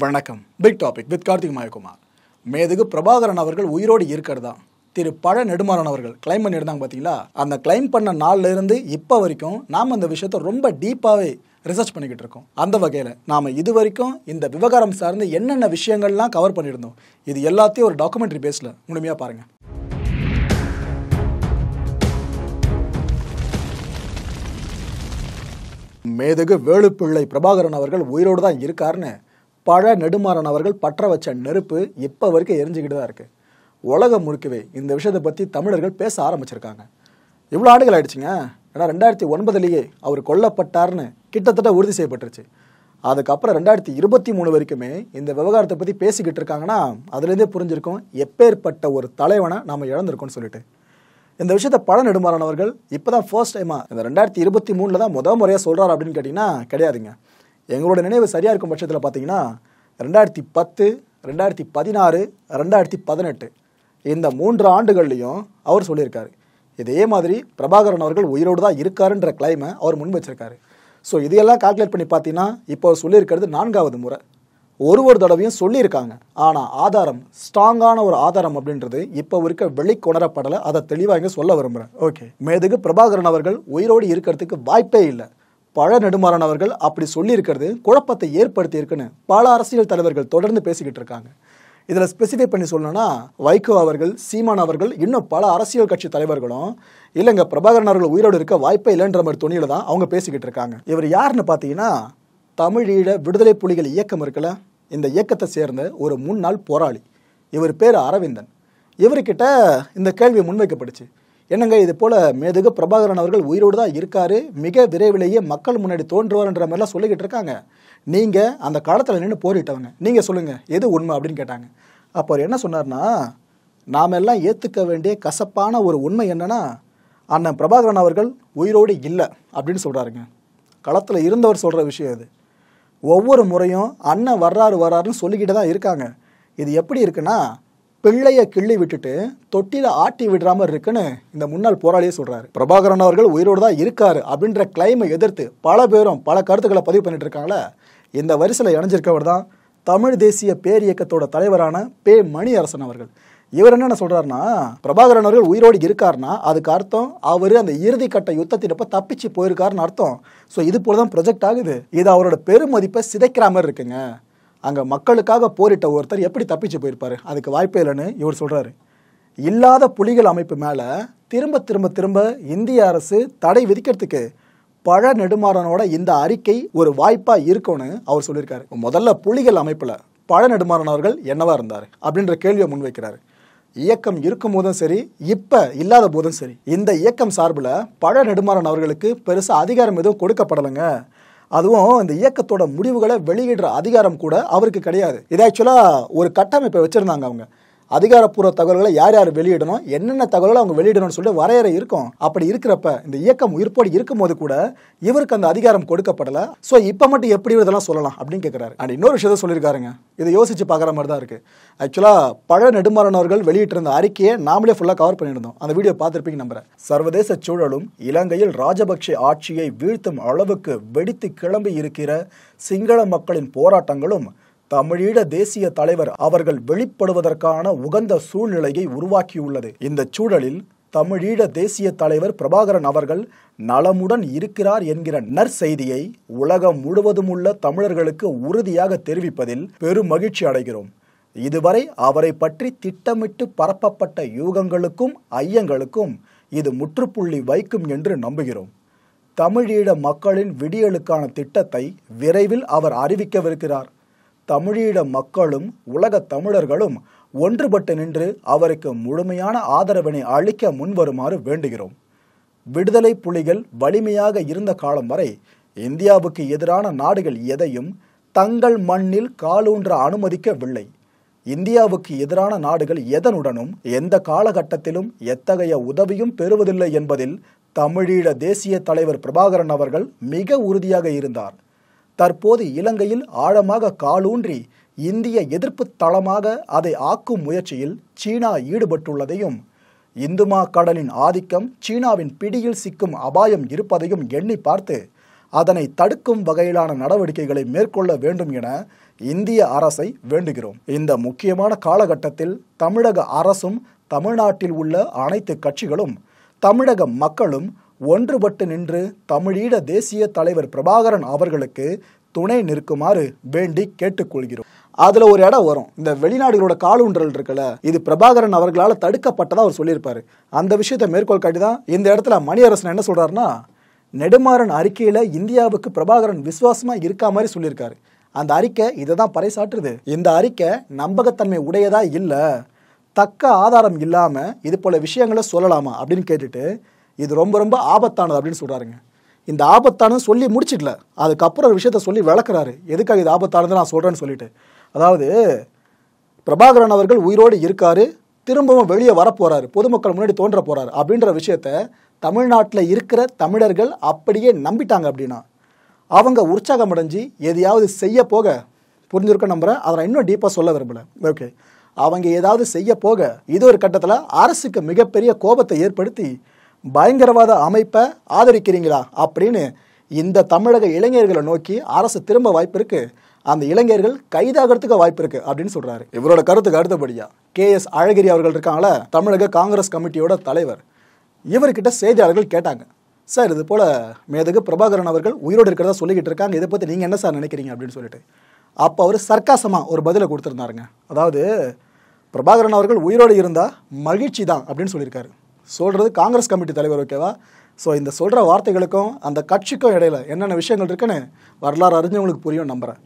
வணக்கம் big topic with Karthik Mayakumar மேதுகு பிரபாகரன் அவர்கள் உயிரோடு இருக்கிறதா திரு பழ நெடுமாறன் அவர்கள் கிளைம் பண்ணியிருந்தாங்க பார்த்தீங்களா அந்த கிளைம் பண்ண நாள்ல இருந்து இப்போ வரைக்கும் நாம் அந்த விஷயத்தை ரொம்ப டீப்பாகவே ரிசர்ச் பண்ணிக்கிட்டு இருக்கோம் அந்த வகையில் நாம் இது வரைக்கும் இந்த விவகாரம் சார்ந்து என்னென்ன விஷயங்கள்லாம் கவர் பண்ணியிருந்தோம் இது எல்லாத்தையும் ஒரு டாக்குமெண்ட்ரி பேஸில் முழுமையாக பாருங்கள் மேதகு வேலுப்பிள்ளை பிரபாகரன் அவர்கள் உயிரோடு தான் இருக்காருன்னு பழ நெடுமாறன் அவர்கள் பற்ற வச்ச நெருப்பு இப்போ வரைக்கும் எரிஞ்சுக்கிட்டு தான் இருக்கு உலகம் முழுக்கவே இந்த விஷயத்தை பற்றி தமிழர்கள் பேச ஆரம்பிச்சிருக்காங்க இவ்வளோ ஆண்டுகள் ஆயிடுச்சுங்க ஏன்னா ரெண்டாயிரத்தி ஒன்பதுலேயே அவர் கொல்லப்பட்டார்னு கிட்டத்தட்ட உறுதி செய்யப்பட்டுருச்சு அதுக்கப்புறம் ரெண்டாயிரத்தி இருபத்தி மூணு வரைக்குமே இந்த விவகாரத்தை பற்றி பேசிக்கிட்டு இருக்காங்கன்னா அதுலேருந்தே புரிஞ்சிருக்கும் எப்பேற்பட்ட ஒரு தலைவனை நாம் இழந்திருக்கோம்னு சொல்லிட்டு இந்த விஷயத்தை பழ நெடுமாறன் அவர்கள் இப்போ தான் ஃபர்ஸ்ட் டைமாக இந்த ரெண்டாயிரத்தி இருபத்தி மூணில் தான் முத முறையாக சொல்கிறார் அப்படின்னு கேட்டிங்கன்னா கிடையாதுங்க எங்களோட நினைவு சரியாக இருக்கும் பட்சத்தில் பார்த்தீங்கன்னா ரெண்டாயிரத்தி பத்து ரெண்டாயிரத்தி பதினாறு ரெண்டாயிரத்தி பதினெட்டு இந்த மூன்று ஆண்டுகள்லையும் அவர் சொல்லியிருக்காரு இதே மாதிரி பிரபாகரன் அவர்கள் உயிரோடு தான் இருக்காருன்ற கிளைமை அவர் முன் வச்சிருக்காரு ஸோ இதையெல்லாம் கால்குலேட் பண்ணி பார்த்தீங்கன்னா இப்போ அவர் சொல்லியிருக்கிறது நான்காவது முறை ஒரு ஒரு தடவையும் சொல்லியிருக்காங்க ஆனால் ஆதாரம் ஸ்ட்ராங்கான ஒரு ஆதாரம் அப்படின்றது இப்போ இருக்க வெளிக்கொணரப்படலை அதை தெளிவாக இங்கே சொல்ல விரும்புகிறேன் ஓகே மேதுக்கு பிரபாகரன் அவர்கள் உயிரோடு இருக்கிறதுக்கு வாய்ப்பே இல்லை பழ நெடுமாறன் அவர்கள் அப்படி சொல்லியிருக்கிறது குழப்பத்தை ஏற்படுத்தி இருக்குன்னு பல அரசியல் தலைவர்கள் தொடர்ந்து பேசிக்கிட்டு இருக்காங்க இதில் ஸ்பெசிஃபை பண்ணி சொல்லணும்னா வைகோ அவர்கள் சீமான் அவர்கள் இன்னும் பல அரசியல் கட்சி தலைவர்களும் இல்லைங்க பிரபாகரன் அவர்கள் உயிரோடு இருக்க வாய்ப்பே இல்லைன்ற மாதிரி துணியில தான் அவங்க பேசிக்கிட்டு இருக்காங்க இவர் யாருன்னு பார்த்தீங்கன்னா தமிழீழ விடுதலை புலிகள் இயக்கம் இருக்குல்ல இந்த இயக்கத்தை சேர்ந்த ஒரு முன்னாள் போராளி இவர் பேர் அரவிந்தன் இவர்கிட்ட இந்த கேள்வி முன்வைக்கப்பட்டுச்சு என்னங்க இது போல மேதுகு பிரபாகரன் அவர்கள் உயிரோடு தான் இருக்காரு மிக விரைவிலேயே மக்கள் முன்னாடி தோன்றுவார்ன்ற மாதிரிலாம் சொல்லிக்கிட்டு இருக்காங்க நீங்க அந்த காலத்தில் நின்று போரிட்டவங்க நீங்க சொல்லுங்க எது உண்மை அப்படின்னு கேட்டாங்க அப்போ அவர் என்ன சொன்னார்னா நாம் எல்லாம் ஏற்றுக்க வேண்டிய கசப்பான ஒரு உண்மை என்னன்னா அண்ணன் பிரபாகரன் அவர்கள் உயிரோடு இல்லை அப்படின்னு சொல்றாருங்க களத்தில் இருந்தவர் சொல்ற விஷயம் இது ஒவ்வொரு முறையும் அண்ணன் வர்றாரு வர்றாருன்னு சொல்லிக்கிட்டு தான் இருக்காங்க இது எப்படி இருக்குன்னா பிள்ளைய கிள்ளி விட்டுட்டு தொட்டில ஆட்டி விடுறாம இருக்குன்னு இந்த முன்னாள் போராளியே சொல்றாரு பிரபாகரன் அவர்கள் உயிரோடு தான் இருக்காரு அப்படின்ற கிளைமை எதிர்த்து பல பேரும் பல கருத்துக்களை பதிவு பண்ணிட்டு இருக்காங்களே இந்த வரிசையில் இணைஞ்சிருக்கவர் தான் தமிழ் தேசிய பேரியக்கத்தோட தலைவரான பே மணி அரசன் அவர்கள் இவர் என்னென்ன சொல்றாருன்னா பிரபாகரன் அவர்கள் உயிரோடு இருக்காருன்னா அதுக்கு அர்த்தம் அவர் அந்த இறுதி கட்ட யுத்தத்தினப்ப தப்பிச்சு போயிருக்காருன்னு அர்த்தம் ஸோ இது போல தான் ப்ரொஜெக்ட் ஆகுது இது அவரோட பெருமதிப்பை சிதைக்கிற மாதிரி இருக்குங்க அங்கே மக்களுக்காக போரிட்ட ஒருத்தர் எப்படி தப்பிச்சு போயிருப்பாரு அதுக்கு வாய்ப்பே இல்லைன்னு இவர் சொல்றாரு இல்லாத புலிகள் அமைப்பு மேலே திரும்ப திரும்ப திரும்ப இந்திய அரசு தடை விதிக்கிறதுக்கு பழ நெடுமாறனோட இந்த அறிக்கை ஒரு வாய்ப்பா இருக்கும்னு அவர் சொல்லியிருக்காரு முதல்ல புலிகள் அமைப்புல பழ நெடுமாறன் அவர்கள் என்னவா இருந்தார் அப்படின்ற கேள்வியை முன்வைக்கிறாரு இயக்கம் இருக்கும் போதும் சரி இப்ப இல்லாத போதும் சரி இந்த இயக்கம் சார்பில் பழ நெடுமாறன் அவர்களுக்கு பெருசா அதிகாரம் எதுவும் கொடுக்கப்படலைங்க அதுவும் இந்த இயக்கத்தோட முடிவுகளை வெளியிடுற அதிகாரம் கூட அவருக்கு கிடையாது இது ஆக்சுவலா ஒரு கட்டமைப்பை வச்சிருந்தாங்க அவங்க அதிகாரப்பூர்வ தகவல்களை யார் யார் வெளியிடணும் என்னென்ன தகவல்களை அவங்க வெளியிடணும்னு சொல்லிட்டு வரையறை இருக்கும் அப்படி இருக்கிறப்ப இந்த இயக்கம் உயிர்ப்போடு இருக்கும்போது கூட இவருக்கு அந்த அதிகாரம் கொடுக்கப்படல ஸோ இப்போ மட்டும் எப்படி இதெல்லாம் சொல்லலாம் அப்படின்னு கேட்குறாரு அண்ட் இன்னொரு விஷயத்தை சொல்லியிருக்காருங்க இதை யோசிச்சு பார்க்குற மாதிரி தான் இருக்கு ஆக்சுவலாக பழ நெடுமாறன் அவர்கள் வெளியிட்டிருந்த அறிக்கையை நாமளே ஃபுல்லாக கவர் பண்ணியிருந்தோம் அந்த வீடியோ பார்த்துருப்பீங்க நம்புறேன் சர்வதேச சூழலும் இலங்கையில் ராஜபக்சே ஆட்சியை வீழ்த்தும் அளவுக்கு வெடித்து கிளம்பி இருக்கிற சிங்கள மக்களின் போராட்டங்களும் தமிழீழ தேசிய தலைவர் அவர்கள் வெளிப்படுவதற்கான உகந்த சூழ்நிலையை உருவாக்கியுள்ளது இந்த சூழலில் தமிழீழ தேசிய தலைவர் பிரபாகரன் அவர்கள் நலமுடன் இருக்கிறார் என்கிற நற்செய்தியை உலகம் முழுவதும் உள்ள தமிழர்களுக்கு உறுதியாக தெரிவிப்பதில் பெரும் மகிழ்ச்சி அடைகிறோம் இதுவரை அவரை பற்றி திட்டமிட்டு பரப்பப்பட்ட யூகங்களுக்கும் ஐயங்களுக்கும் இது முற்றுப்புள்ளி வைக்கும் என்று நம்புகிறோம் தமிழீழ மக்களின் விடியலுக்கான திட்டத்தை விரைவில் அவர் அறிவிக்கவிருக்கிறார் தமிழீழ மக்களும் உலக தமிழர்களும் ஒன்றுபட்டு நின்று அவருக்கு முழுமையான ஆதரவினை அளிக்க முன்வருமாறு வேண்டுகிறோம் விடுதலை புலிகள் வலிமையாக இருந்த காலம் வரை இந்தியாவுக்கு எதிரான நாடுகள் எதையும் தங்கள் மண்ணில் காலூன்ற அனுமதிக்கவில்லை இந்தியாவுக்கு எதிரான நாடுகள் எதனுடனும் எந்த காலகட்டத்திலும் எத்தகைய உதவியும் பெறுவதில்லை என்பதில் தமிழீழ தேசிய தலைவர் பிரபாகரன் அவர்கள் மிக உறுதியாக இருந்தார் தற்போது இலங்கையில் ஆழமாக காலூன்றி இந்திய எதிர்ப்பு தளமாக அதை ஆக்கும் முயற்சியில் சீனா ஈடுபட்டுள்ளதையும் இந்துமா கடலின் ஆதிக்கம் சீனாவின் பிடியில் சிக்கும் அபாயம் இருப்பதையும் எண்ணி பார்த்து அதனை தடுக்கும் வகையிலான நடவடிக்கைகளை மேற்கொள்ள வேண்டும் என இந்திய அரசை வேண்டுகிறோம் இந்த முக்கியமான காலகட்டத்தில் தமிழக அரசும் தமிழ்நாட்டில் உள்ள அனைத்து கட்சிகளும் தமிழக மக்களும் ஒன்றுபட்டு நின்று தமிழீழ தேசிய தலைவர் பிரபாகரன் அவர்களுக்கு துணை நிற்குமாறு வேண்டி கேட்டுக்கொள்கிறோம் அதுல ஒரு இடம் வரும் இந்த வெளிநாடுகளோட காலூன்றல் இருக்குல்ல இது பிரபாகரன் அவர்களால் தடுக்கப்பட்டதா அவர் சொல்லியிருப்பாரு அந்த விஷயத்தை மேற்கோள் காட்டி தான் இந்த இடத்துல மணியரசன் என்ன சொல்றாருன்னா நெடுமாறன் அறிக்கையில இந்தியாவுக்கு பிரபாகரன் விசுவாசமா இருக்கா மாதிரி சொல்லியிருக்காரு அந்த அறிக்கை இதை தான் பறைசாற்றுது இந்த அறிக்கை நம்பகத்தன்மை உடையதா இல்லை தக்க ஆதாரம் இல்லாம இது போல விஷயங்களை சொல்லலாமா அப்படின்னு கேட்டுட்டு இது ரொம்ப ரொம்ப ஆபத்தானது அப்படின்னு சொல்றாருங்க இந்த ஆபத்தானது சொல்லி முடிச்சிடல அதுக்கப்புறம் ஒரு விஷயத்த சொல்லி விளக்குறாரு எதுக்காக இது ஆபத்தானது நான் சொல்றேன்னு சொல்லிட்டு அதாவது பிரபாகரன் அவர்கள் உயிரோடு இருக்காரு திரும்பவும் வெளியே வரப்போறாரு பொதுமக்கள் முன்னாடி தோன்ற போறாரு அப்படின்ற விஷயத்த தமிழ்நாட்டில் இருக்கிற தமிழர்கள் அப்படியே நம்பிட்டாங்க அப்படின்னா அவங்க உற்சாகம் அடைஞ்சு எதையாவது செய்ய போக புரிஞ்சிருக்க நம்புறேன் அதை நான் இன்னும் டீப்பாக சொல்ல விரும்பல ஓகே அவங்க ஏதாவது செய்ய போக இது ஒரு கட்டத்தில் அரசுக்கு மிகப்பெரிய கோபத்தை ஏற்படுத்தி பயங்கரவாத அமைப்பை ஆதரிக்கிறீங்களா அப்படின்னு இந்த தமிழக இளைஞர்களை நோக்கி அரசு திரும்ப வாய்ப்பு இருக்கு அந்த இளைஞர்கள் கைதாகிறதுக்கு வாய்ப்பு இருக்கு அப்படின்னு சொல்றாரு இவரோட கருத்துக்கு அடுத்தபடியா கே எஸ் அழகிரி அவர்கள் இருக்காங்களா தமிழக காங்கிரஸ் கமிட்டியோட தலைவர் இவர்கிட்ட செய்தியாளர்கள் கேட்டாங்க சார் இது போல மேதகு பிரபாகரன் அவர்கள் உயிரோடு இருக்கிறதா சொல்லிக்கிட்டு இருக்காங்க இதை பற்றி நீங்கள் என்ன சார் நினைக்கிறீங்க அப்படின்னு சொல்லிட்டு அப்போ அவர் சர்க்காசமாக ஒரு பதிலை கொடுத்துருந்தாருங்க அதாவது பிரபாகரன் அவர்கள் உயிரோடு இருந்தால் மகிழ்ச்சி தான் அப்படின்னு சொல்லியிருக்காரு சொல்கிறது காங்கிரஸ் கமிட்டி தலைவர் ஓகேவா ஸோ இந்த சொல்கிற வார்த்தைகளுக்கும் அந்த கட்சிக்கும் இடையில என்னென்ன விஷயங்கள் இருக்குன்னு வரலாறு அறிஞ்சவங்களுக்கு புரியும் நம்புகிறேன்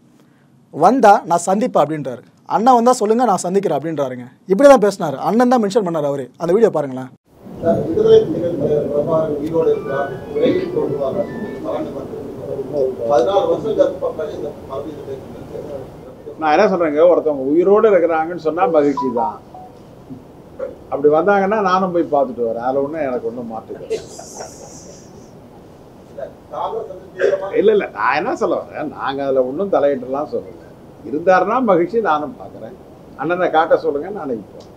வந்தா நான் சந்திப்பேன் அப்படின்றாரு அண்ணா வந்தா சொல்லுங்க நான் சந்திக்கிறேன் அப்படின்றாருங்க இப்படி தான் பேசினார் அண்ணன் தான் மென்ஷன் பண்ணார் அவரு அந்த வீடியோ பாருங்களேன் சார், விடுதலை புலிகள் தலைவர் பிரபாகரன் உயிரோடு இருக்கிறார் விரைவில் தோன்றுவார் அப்படின்னு மறந்து கொண்டிருக்கிறார். பதினாலு வருஷம் கற்பப்பட்டு இந்த மறுபடியும் இந்த பேச்சு நான் என்ன சொல்றேங்க ஒருத்தவங்க உயிரோடு இருக்கிறாங்கன்னு சொன்னா மகிழ்ச்சி தான் அப்படி வந்தாங்கன்னா நானும் போய் பார்த்துட்டு வரேன் அதில் ஒன்றும் எனக்கு ஒன்றும் மாற்றுக்கிறேன் காங்கிரஸ் வந்து தீவிரமா இல்லை இல்லை நான் என்ன சொல்ல வரேன் நாங்கள் அதில் ஒன்றும் தலையிட்டுலாம் சொல்லலை இருந்தாருன்னா மகிழ்ச்சி நானும் பார்க்குறேன் அண்ணனை காட்ட சொல்லுங்க நாளைக்கு போகிறேன்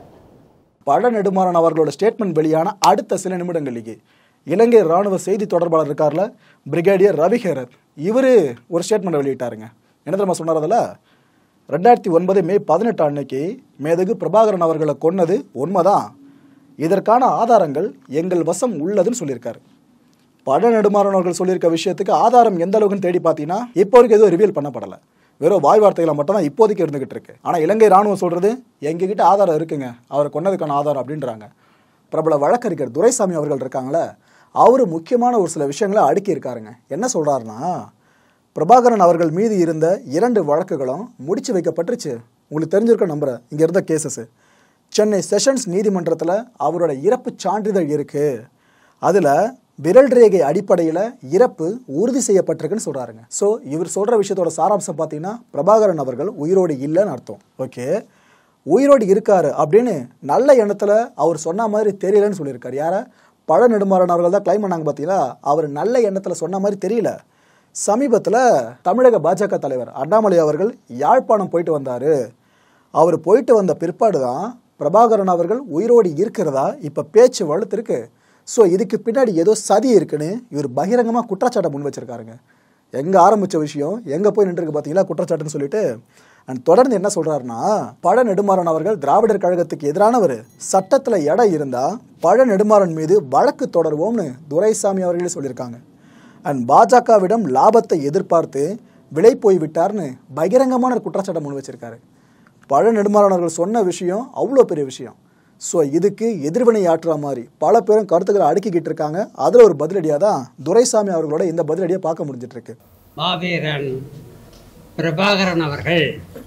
பழ நெடுமாறன் அவர்களோட ஸ்டேட்மெண்ட் வெளியான அடுத்த சில நிமிடங்களுக்கு இலங்கை ராணுவ செய்தி தொடர்பாளர் இருக்கார்ல பிரிகேடியர் ரவிஹேரத் இவர் ஒரு ஸ்டேட்மெண்ட் வெளியிட்டாருங்க என்ன தெரியுமா சொன்னார் அதில் ரெண்டாயிரத்தி ஒன்பது மே பதினெட்டு அன்னைக்கு மேதகு பிரபாகரன் அவர்களை கொன்னது உண்மைதான் இதற்கான ஆதாரங்கள் எங்கள் வசம் உள்ளதுன்னு சொல்லியிருக்காரு பழ நெடுமாறன் அவர்கள் சொல்லியிருக்க விஷயத்துக்கு ஆதாரம் எந்த அளவுக்குன்னு தேடி பார்த்தீங்கன்னா இப்போ வரைக்கும் எதுவும் ரிவீல் பண்ணப்படலை வெறும் வாய் வார்த்தைகளை மட்டும் தான் இப்போதைக்கு இருந்துகிட்டு இருக்கு ஆனால் இலங்கை ராணுவம் சொல்றது எங்ககிட்ட ஆதாரம் இருக்குங்க அவரை கொன்னதுக்கான ஆதாரம் அப்படின்றாங்க பிரபல வழக்கறிஞர் துரைசாமி அவர்கள் இருக்காங்களே அவர் முக்கியமான ஒரு சில விஷயங்களை அடுக்கி இருக்காருங்க என்ன சொல்றாருன்னா பிரபாகரன் அவர்கள் மீது இருந்த இரண்டு வழக்குகளும் முடிச்சு வைக்கப்பட்டுருச்சு உங்களுக்கு தெரிஞ்சிருக்க நம்புறேன் இங்க இருந்த கேசஸ் சென்னை செஷன்ஸ் நீதிமன்றத்தில் அவரோட இறப்பு சான்றிதழ் இருக்கு அதுல விரல் ரேகை அடிப்படையில் இறப்பு உறுதி செய்யப்பட்டிருக்குன்னு சொல்றாருங்க ஸோ இவர் சொல்ற விஷயத்தோட சாராம்சம் பார்த்தீங்கன்னா பிரபாகரன் அவர்கள் உயிரோடு இல்லைன்னு அர்த்தம் ஓகே உயிரோடு இருக்காரு அப்படின்னு நல்ல எண்ணத்துல அவர் சொன்ன மாதிரி தெரியலன்னு சொல்லியிருக்காரு யார பழ நெடுமாறன் அவர்கள் தான் கிளைம் பண்ணாங்க பார்த்தீங்களா அவர் நல்ல எண்ணத்துல சொன்ன மாதிரி தெரியல சமீபத்தில் தமிழக பாஜக தலைவர் அண்ணாமலை அவர்கள் யாழ்ப்பாணம் போயிட்டு வந்தாரு அவர் போயிட்டு வந்த பிற்பாடு தான் பிரபாகரன் அவர்கள் உயிரோடு இருக்கிறதா இப்போ பேச்சு வலுத்திருக்கு ஸோ இதுக்கு பின்னாடி ஏதோ சதி இருக்குன்னு இவர் பகிரங்கமாக குற்றச்சாட்டை முன் வச்சிருக்காருங்க எங்கே ஆரம்பித்த விஷயம் எங்கே போய் நின்றுருக்கு பார்த்தீங்களா குற்றச்சாட்டுன்னு சொல்லிட்டு அண்ட் தொடர்ந்து என்ன சொல்றாருன்னா பழ நெடுமாறன் அவர்கள் திராவிடர் கழகத்துக்கு எதிரானவர் சட்டத்தில் இடம் இருந்தால் பழ நெடுமாறன் மீது வழக்கு தொடர்வோம்னு துரைசாமி அவர்களே சொல்லியிருக்காங்க அண்ட் பாஜகவிடம் லாபத்தை எதிர்பார்த்து விலை போய் விட்டார்னு பகிரங்கமான ஒரு குற்றச்சாட்டை முன் வச்சிருக்காரு பழ நெடுமாறன் அவர்கள் சொன்ன விஷயம் அவ்வளோ பெரிய விஷயம் ஸோ இதுக்கு எதிர்வினை ஆற்றுற மாதிரி பல பேரும் கருத்துக்களை அடுக்கிக்கிட்டு இருக்காங்க அதில் ஒரு பதிலடியாக தான் துரைசாமி அவர்களோட இந்த பதிலடியை பார்க்க முடிஞ்சிட்டு இருக்கு மாவீரன் பிரபாகரன் அவர்கள்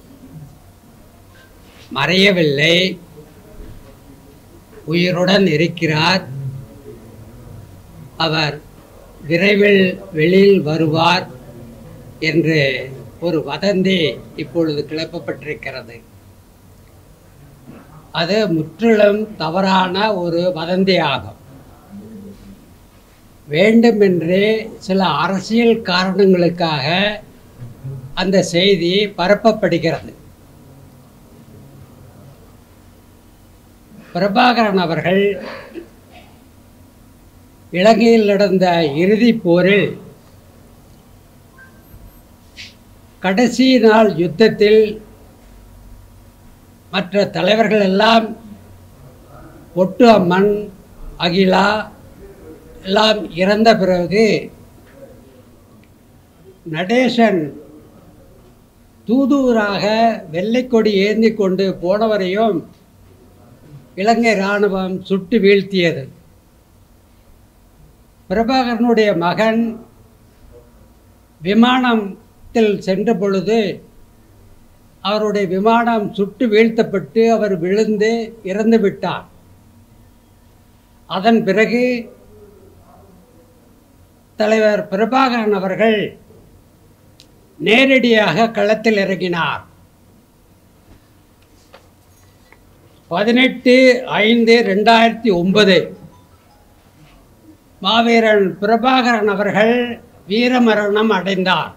மறையவில்லை உயிருடன் இருக்கிறார் அவர் விரைவில் வெளியில் வருவார் என்று ஒரு வதந்தி இப்பொழுது கிளப்பப்பட்டிருக்கிறது அது முற்றிலும் தவறான ஒரு வதந்தி ஆகும் வேண்டுமென்றே சில அரசியல் காரணங்களுக்காக அந்த செய்தி பரப்பப்படுகிறது பிரபாகரன் அவர்கள் இலங்கையில் நடந்த இறுதிப் போரில் கடைசி நாள் யுத்தத்தில் மற்ற தலைவர்கள் எல்லாம் ஒட்டு அம்மன் அகிலா எல்லாம் இறந்த பிறகு நடேசன் தூதுவராக வெள்ளைக்கொடி ஏந்தி கொண்டு போனவரையும் இலங்கை இராணுவம் சுட்டு வீழ்த்தியது பிரபாகரனுடைய மகன் விமானத்தில் சென்ற பொழுது அவருடைய விமானம் சுட்டு வீழ்த்தப்பட்டு அவர் விழுந்து இறந்து விட்டார் அதன் பிறகு தலைவர் பிரபாகரன் அவர்கள் நேரடியாக களத்தில் இறங்கினார் பதினெட்டு ஐந்து ரெண்டாயிரத்தி ஒன்பது மாவீரன் பிரபாகரன் அவர்கள் வீரமரணம் அடைந்தார்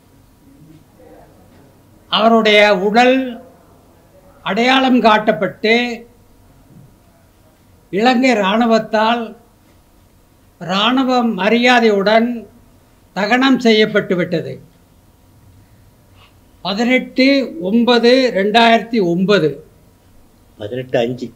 அவருடைய உடல் அடையாளம் காட்டப்பட்டு இலங்கை இராணுவத்தால் இராணுவ மரியாதையுடன் தகனம் செய்யப்பட்டு விட்டது பதினெட்டு ஒன்பது ரெண்டாயிரத்தி ஒன்பது பதினெட்டு அஞ்சு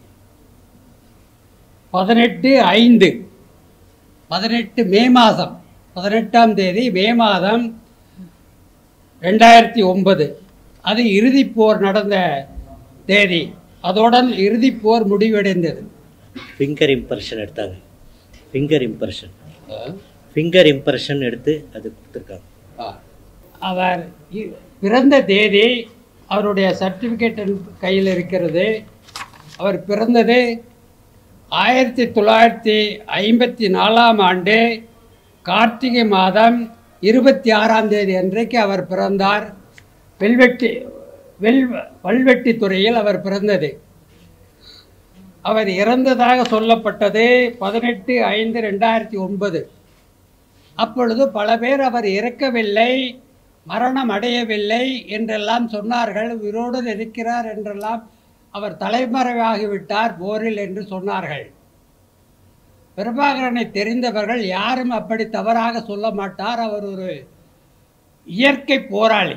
பதினெட்டு ஐந்து பதினெட்டு மே மாதம் பதினெட்டாம் தேதி மே மாதம் ரெண்டாயிரத்தி ஒன்பது அது இறுதிப் போர் நடந்த தேதி அதோடன் இறுதிப் போர் முடிவடைந்தது ஃபிங்கர் இம்ப்ரெஷன் எடுத்தாங்க ஃபிங்கர் இம்ப்ரெஷன் ஃபிங்கர் இம்ப்ரெஷன் எடுத்து அது கொடுத்துருக்காங்க அவர் இ- பிறந்த தேதி அவருடைய சர்டிஃபிகேட் கையில் இருக்கிறது அவர் பிறந்தது ஆயிரத்தி தொள்ளாயிரத்தி ஐம்பத்தி நாலாம் ஆண்டு கார்த்திகை மாதம் இருபத்தி ஆறாம் தேதி அன்றைக்கு அவர் பிறந்தார் வெல்வெட்டி வெல் வல்வெட்டி துறையில் அவர் பிறந்தது அவர் இறந்ததாக சொல்லப்பட்டது பதினெட்டு ஐந்து ரெண்டாயிரத்தி ஒன்பது அப்பொழுது பல பேர் அவர் இறக்கவில்லை மரணம் அடையவில்லை என்றெல்லாம் சொன்னார்கள் உயிரோடு இருக்கிறார் என்றெல்லாம் அவர் தலைமறைவாகிவிட்டார் போரில் என்று சொன்னார்கள் பிரபாகரனை தெரிந்தவர்கள் யாரும் அப்படி தவறாக சொல்ல மாட்டார் அவர் ஒரு இயற்கை போராளி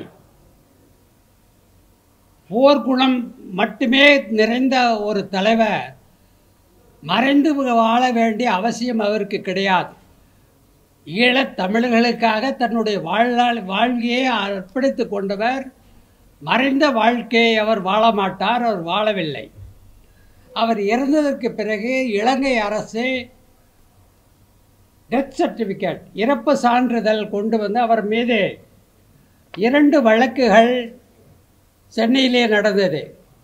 போர்க்குணம் மட்டுமே நிறைந்த ஒரு தலைவர் மறைந்து வாழ வேண்டிய அவசியம் அவருக்கு கிடையாது ஈழத் தமிழர்களுக்காக தன்னுடைய வாழ்நாள் வாழ்க்கையை அர்ப்பணித்து கொண்டவர் மறைந்த வாழ்க்கையை அவர் வாழ மாட்டார் அவர் வாழவில்லை அவர் இறந்ததற்கு பிறகு இலங்கை அரசு டெத் சர்டிஃபிகேட் இறப்பு சான்றிதழ் கொண்டு வந்து அவர் மீது இரண்டு வழக்குகள் சென்னையிலே நடந்தது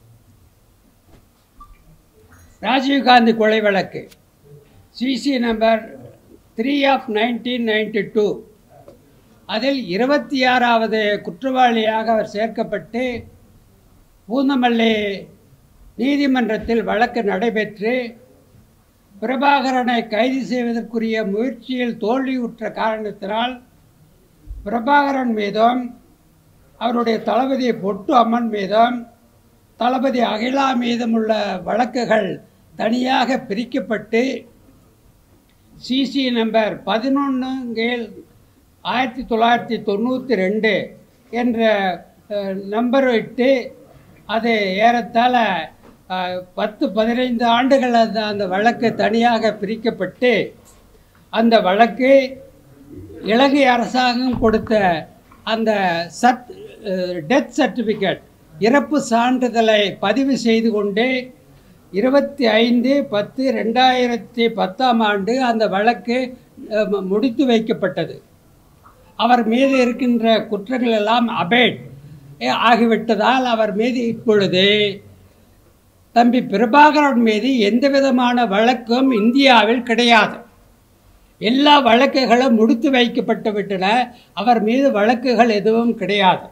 ராஜீவ்காந்தி கொலை வழக்கு CC number three of nineteen ninety two அதில் இருபத்தி ஆறாவது குற்றவாளியாக அவர் சேர்க்கப்பட்டு பூந்தமல்லி நீதிமன்றத்தில் வழக்கு நடைபெற்று பிரபாகரனை கைது செய்வதற்குரிய முயற்சியில் தோல்வியுற்ற காரணத்தினால் பிரபாகரன் மீதும் அவருடைய தளபதி பொட்டு அம்மன் மீதும் தளபதி அகிலா மீதும் உள்ள வழக்குகள் தனியாக பிரிக்கப்பட்டு சிசி நம்பர் பதினொன்று கீழ் ஆயிரத்தி தொள்ளாயிரத்தி தொண்ணூற்றி ரெண்டு என்ற அஹ், நம்பர் இட்டு அது ஏறத்தாழ அஹ், பத்து பதினைந்து ஆண்டுகள் அந்த அந்த வழக்கு தனியாக பிரிக்கப்பட்டு அந்த வழக்கு இலங்கை அரசாங்கம் கொடுத்த அந்த சர்ட் டெத் சர்டிஃபிகேட் இறப்பு சான்றிதழை பதிவு செய்து கொண்டு இருபத்தி ஐந்து பத்து ரெண்டாயிரத்தி பத்தாம் ஆண்டு அந்த வழக்கு அஹ், ம- முடித்து வைக்கப்பட்டது அவர் மீது இருக்கின்ற குற்றங்கள் எல்லாம் அபேட் ஆகிவிட்டதால் அவர் மீது இப்பொழுது தம்பி பிரபாகரன் மீது எந்த விதமான வழக்கும் இந்தியாவில் கிடையாது எல்லா வழக்குகளும் முடித்து வைக்கப்பட்டு விட்டன அவர் மீது வழக்குகள் எதுவும் கிடையாது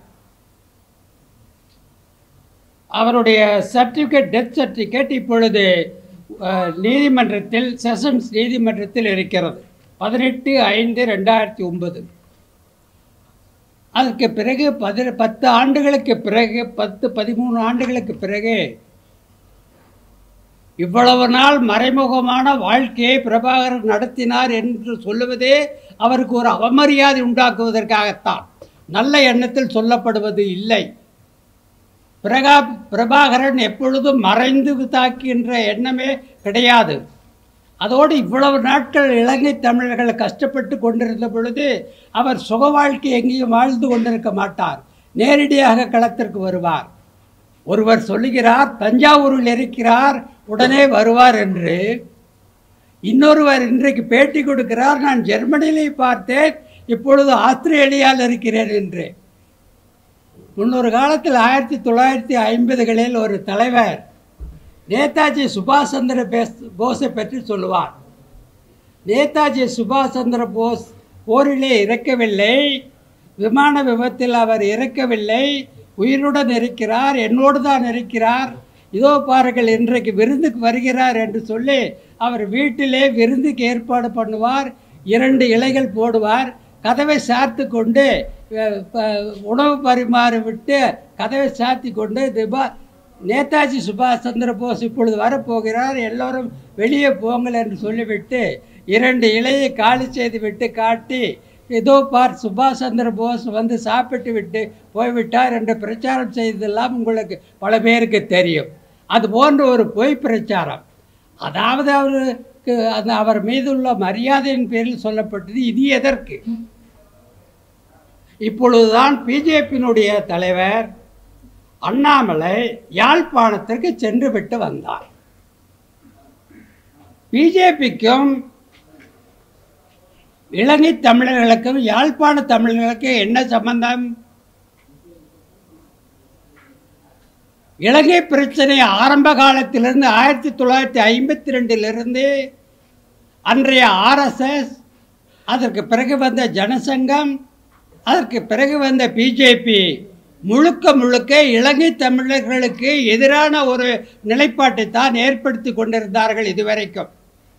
அவருடைய சர்டிஃபிகேட் டெத் சர்டிஃபிகேட் இப்பொழுது அஹ், நீதிமன்றத்தில் செஷன்ஸ் நீதிமன்றத்தில் இருக்கிறது பதினெட்டு ஐந்து ரெண்டாயிரத்தி ஒன்பது அதுக்கு பிறகு பதி பத்து ஆண்டுகளுக்கு பிறகு பத்து பதிமூணு ஆண்டுகளுக்கு பிறகு இவ்வளவு நாள் மறைமுகமான வாழ்க்கையை பிரபாகரன் நடத்தினார் என்று சொல்லுவதே அவருக்கு ஒரு அவமரியாதை உண்டாக்குவதற்காகத்தான் நல்ல எண்ணத்தில் சொல்லப்படுவது இல்லை பிரகா பிரபாகரன் எப்பொழுதும் மறைந்து தாக்கின்ற எண்ணமே கிடையாது அதோடு இவ்வளவு நாட்கள் இலங்கை தமிழர்கள் கஷ்டப்பட்டு கொண்டிருந்த பொழுது அவர் சுக வாழ்க்கை எங்கேயும் வாழ்ந்து கொண்டிருக்க மாட்டார் நேரடியாக களத்திற்கு வருவார் ஒருவர் சொல்லுகிறார் தஞ்சாவூரில் இருக்கிறார் உடனே வருவார் என்று இன்னொருவர் இன்றைக்கு பேட்டி கொடுக்கிறார் நான் ஜெர்மனியிலே பார்த்தேன் இப்பொழுது ஆஸ்திரேலியாவில் இருக்கிறேன் என்று முன்னொரு காலத்தில் ஆயிரத்தி தொள்ளாயிரத்தி ஐம்பதுகளில் ஒரு தலைவர் நேதாஜி சுபாஷ் சந்திர பேஸ் போஸை பற்றி சொல்லுவார் நேதாஜி சுபாஷ் சந்திர போஸ் போரிலே இறக்கவில்லை விமான விபத்தில் அவர் இறக்கவில்லை உயிருடன் இருக்கிறார் என்னோடு தான் இருக்கிறார் இதோ பாருங்கள் இன்றைக்கு விருந்துக்கு வருகிறார் என்று சொல்லி அவர் வீட்டிலே விருந்துக்கு ஏற்பாடு பண்ணுவார் இரண்டு இலைகள் போடுவார் கதவை சாத்து கொண்டு அஹ், ப- உணவு பரிமாறி விட்டு கதவை சாத்தி கொண்டு திபா நேதாஜி சுபாஷ் சந்திர போஸ் இப்பொழுது வரப்போகிறார் எல்லோரும் வெளியே போங்கள் என்று சொல்லிவிட்டு இரண்டு இலையை காலி செய்து விட்டு காட்டி இதோ பார் சுபாஷ் சந்திர போஸ் வந்து சாப்பிட்டு விட்டு போய்விட்டார் என்று பிரச்சாரம் செய்ததெல்லாம் உங்களுக்கு பல பேருக்கு தெரியும் அது போன்ற ஒரு பொய் பிரச்சாரம் அதாவது அவருக்கு அந்த அவர் மீதுள்ள மரியாதையின் பேரில் சொல்லப்பட்டது இது எதற்கு இப்பொழுதுதான் பிஜேபியினுடைய தலைவர் அண்ணாமலை யாழ்ப்பாணத்திற்கு சென்று விட்டு வந்தார் பிஜேபிக்கும் இலங்கை தமிழர்களுக்கும் யாழ்ப்பாண தமிழர்களுக்கும் என்ன சம்பந்தம் இலங்கை பிரச்சனை ஆரம்ப காலத்திலிருந்து ஆயிரத்தி தொள்ளாயிரத்தி ஐம்பத்தி ரெண்டிலிருந்து அன்றைய ஆர்எஸ்எஸ் அதற்கு பிறகு வந்த ஜனசங்கம் அதற்கு பிறகு வந்த பிஜேபி முழுக்க முழுக்க இலங்கை தமிழர்களுக்கு எதிரான ஒரு நிலைப்பாட்டை தான் ஏற்படுத்தி கொண்டிருந்தார்கள் இதுவரைக்கும்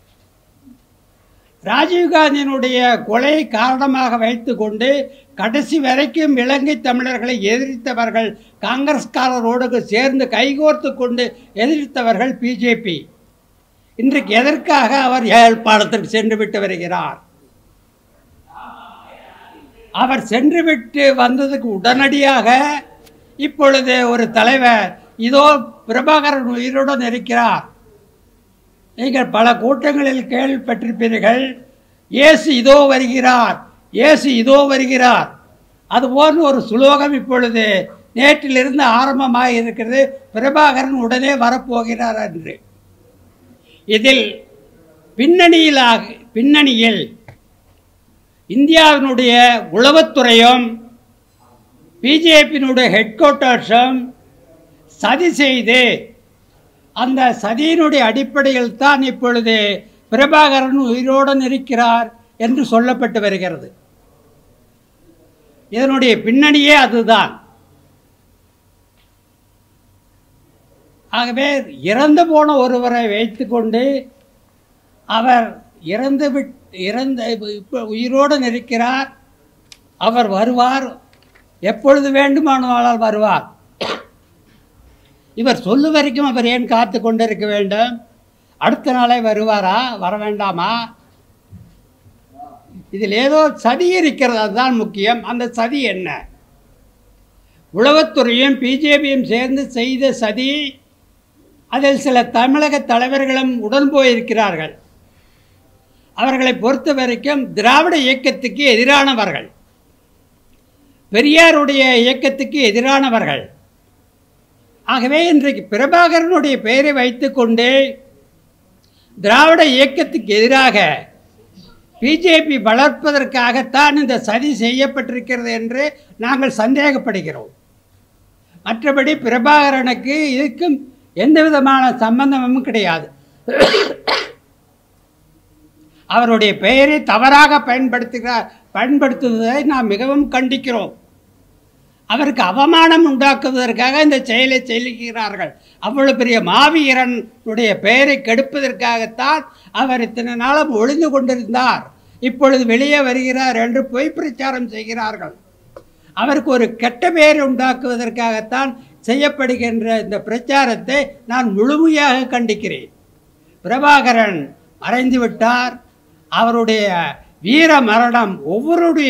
ராஜீவ்காந்தியினுடைய கொலையை காரணமாக வைத்துக்கொண்டு கடைசி வரைக்கும் இலங்கை தமிழர்களை எதிர்த்தவர்கள் காங்கிரஸ்காரரோடு சேர்ந்து கைகோர்த்து கொண்டு எதிர்த்தவர்கள் பிஜேபி இன்றைக்கு எதற்காக அவர் யாழ்ப்பாணத்திற்கு சென்று விட்டு வருகிறார் அவர் சென்றுவிட்டு வந்ததுக்கு உடனடியாக இப்பொழுது ஒரு தலைவர் இதோ பிரபாகரன் உயிருடன் இருக்கிறார் நீங்கள் பல கூட்டங்களில் கேள்விப்பட்டிருப்பீர்கள் இயேசு இதோ வருகிறார் இயேசு இதோ வருகிறார் அதுபோன்ற ஒரு சுலோகம் இப்பொழுது நேற்றிலிருந்து ஆரம்பமாக இருக்கிறது பிரபாகரன் உடனே வரப்போகிறார் என்று இதில் பின்னணியிலாக பின்னணியில் இந்தியாவினுடைய உளவுத்துறையும் பிஜேபியினுடைய ஹெட் குவார்ட்டர்ஸும் சதி செய்து அந்த சதியினுடைய அடிப்படையில் தான் இப்பொழுது பிரபாகரன் உயிரோடன் இருக்கிறார் என்று சொல்லப்பட்டு வருகிறது இதனுடைய பின்னணியே அதுதான் ஆகவே இறந்து போன ஒருவரை வைத்துக்கொண்டு அவர் இறந்து விட் இறந்த இப்போ உயிரோடு இருக்கிறார் அவர் வருவார் எப்பொழுது வேண்டுமானாலும் வருவார் இவர் சொல்லு வரைக்கும் அவர் ஏன் காத்து கொண்டிருக்க வேண்டும் அடுத்த நாளே வருவாரா வர வேண்டாமா இதில் ஏதோ சதி இருக்கிறது அதுதான் முக்கியம் அந்த சதி என்ன உளவுத்துறையும் பிஜேபியும் சேர்ந்து செய்த சதி அதில் சில தமிழக தலைவர்களும் உடன் போயிருக்கிறார்கள் அவர்களை பொறுத்த வரைக்கும் திராவிட இயக்கத்துக்கு எதிரானவர்கள் பெரியாருடைய இயக்கத்துக்கு எதிரானவர்கள் ஆகவே இன்றைக்கு பிரபாகரனுடைய பெயரை வைத்துக்கொண்டு திராவிட இயக்கத்துக்கு எதிராக பிஜேபி வளர்ப்பதற்காகத்தான் இந்த சதி செய்யப்பட்டிருக்கிறது என்று நாங்கள் சந்தேகப்படுகிறோம் மற்றபடி பிரபாகரனுக்கு இதுக்கும் எந்த விதமான சம்பந்தமும் கிடையாது அவருடைய பெயரை தவறாக பயன்படுத்துகிறார் பயன்படுத்துவதை நாம் மிகவும் கண்டிக்கிறோம் அவருக்கு அவமானம் உண்டாக்குவதற்காக இந்த செயலை செய்கிறார்கள் அவ்வளவு பெரிய மாவீரனுடைய பெயரை கெடுப்பதற்காகத்தான் அவர் இத்தனை நாளும் ஒளிந்து கொண்டிருந்தார் இப்பொழுது வெளியே வருகிறார் என்று பொய் பிரச்சாரம் செய்கிறார்கள் அவருக்கு ஒரு கெட்ட பெயரை உண்டாக்குவதற்காகத்தான் செய்யப்படுகின்ற இந்த பிரச்சாரத்தை நான் முழுமையாக கண்டிக்கிறேன் பிரபாகரன் மறைந்து விட்டார் அவருடைய வீர மரணம் ஒவ்வொருடைய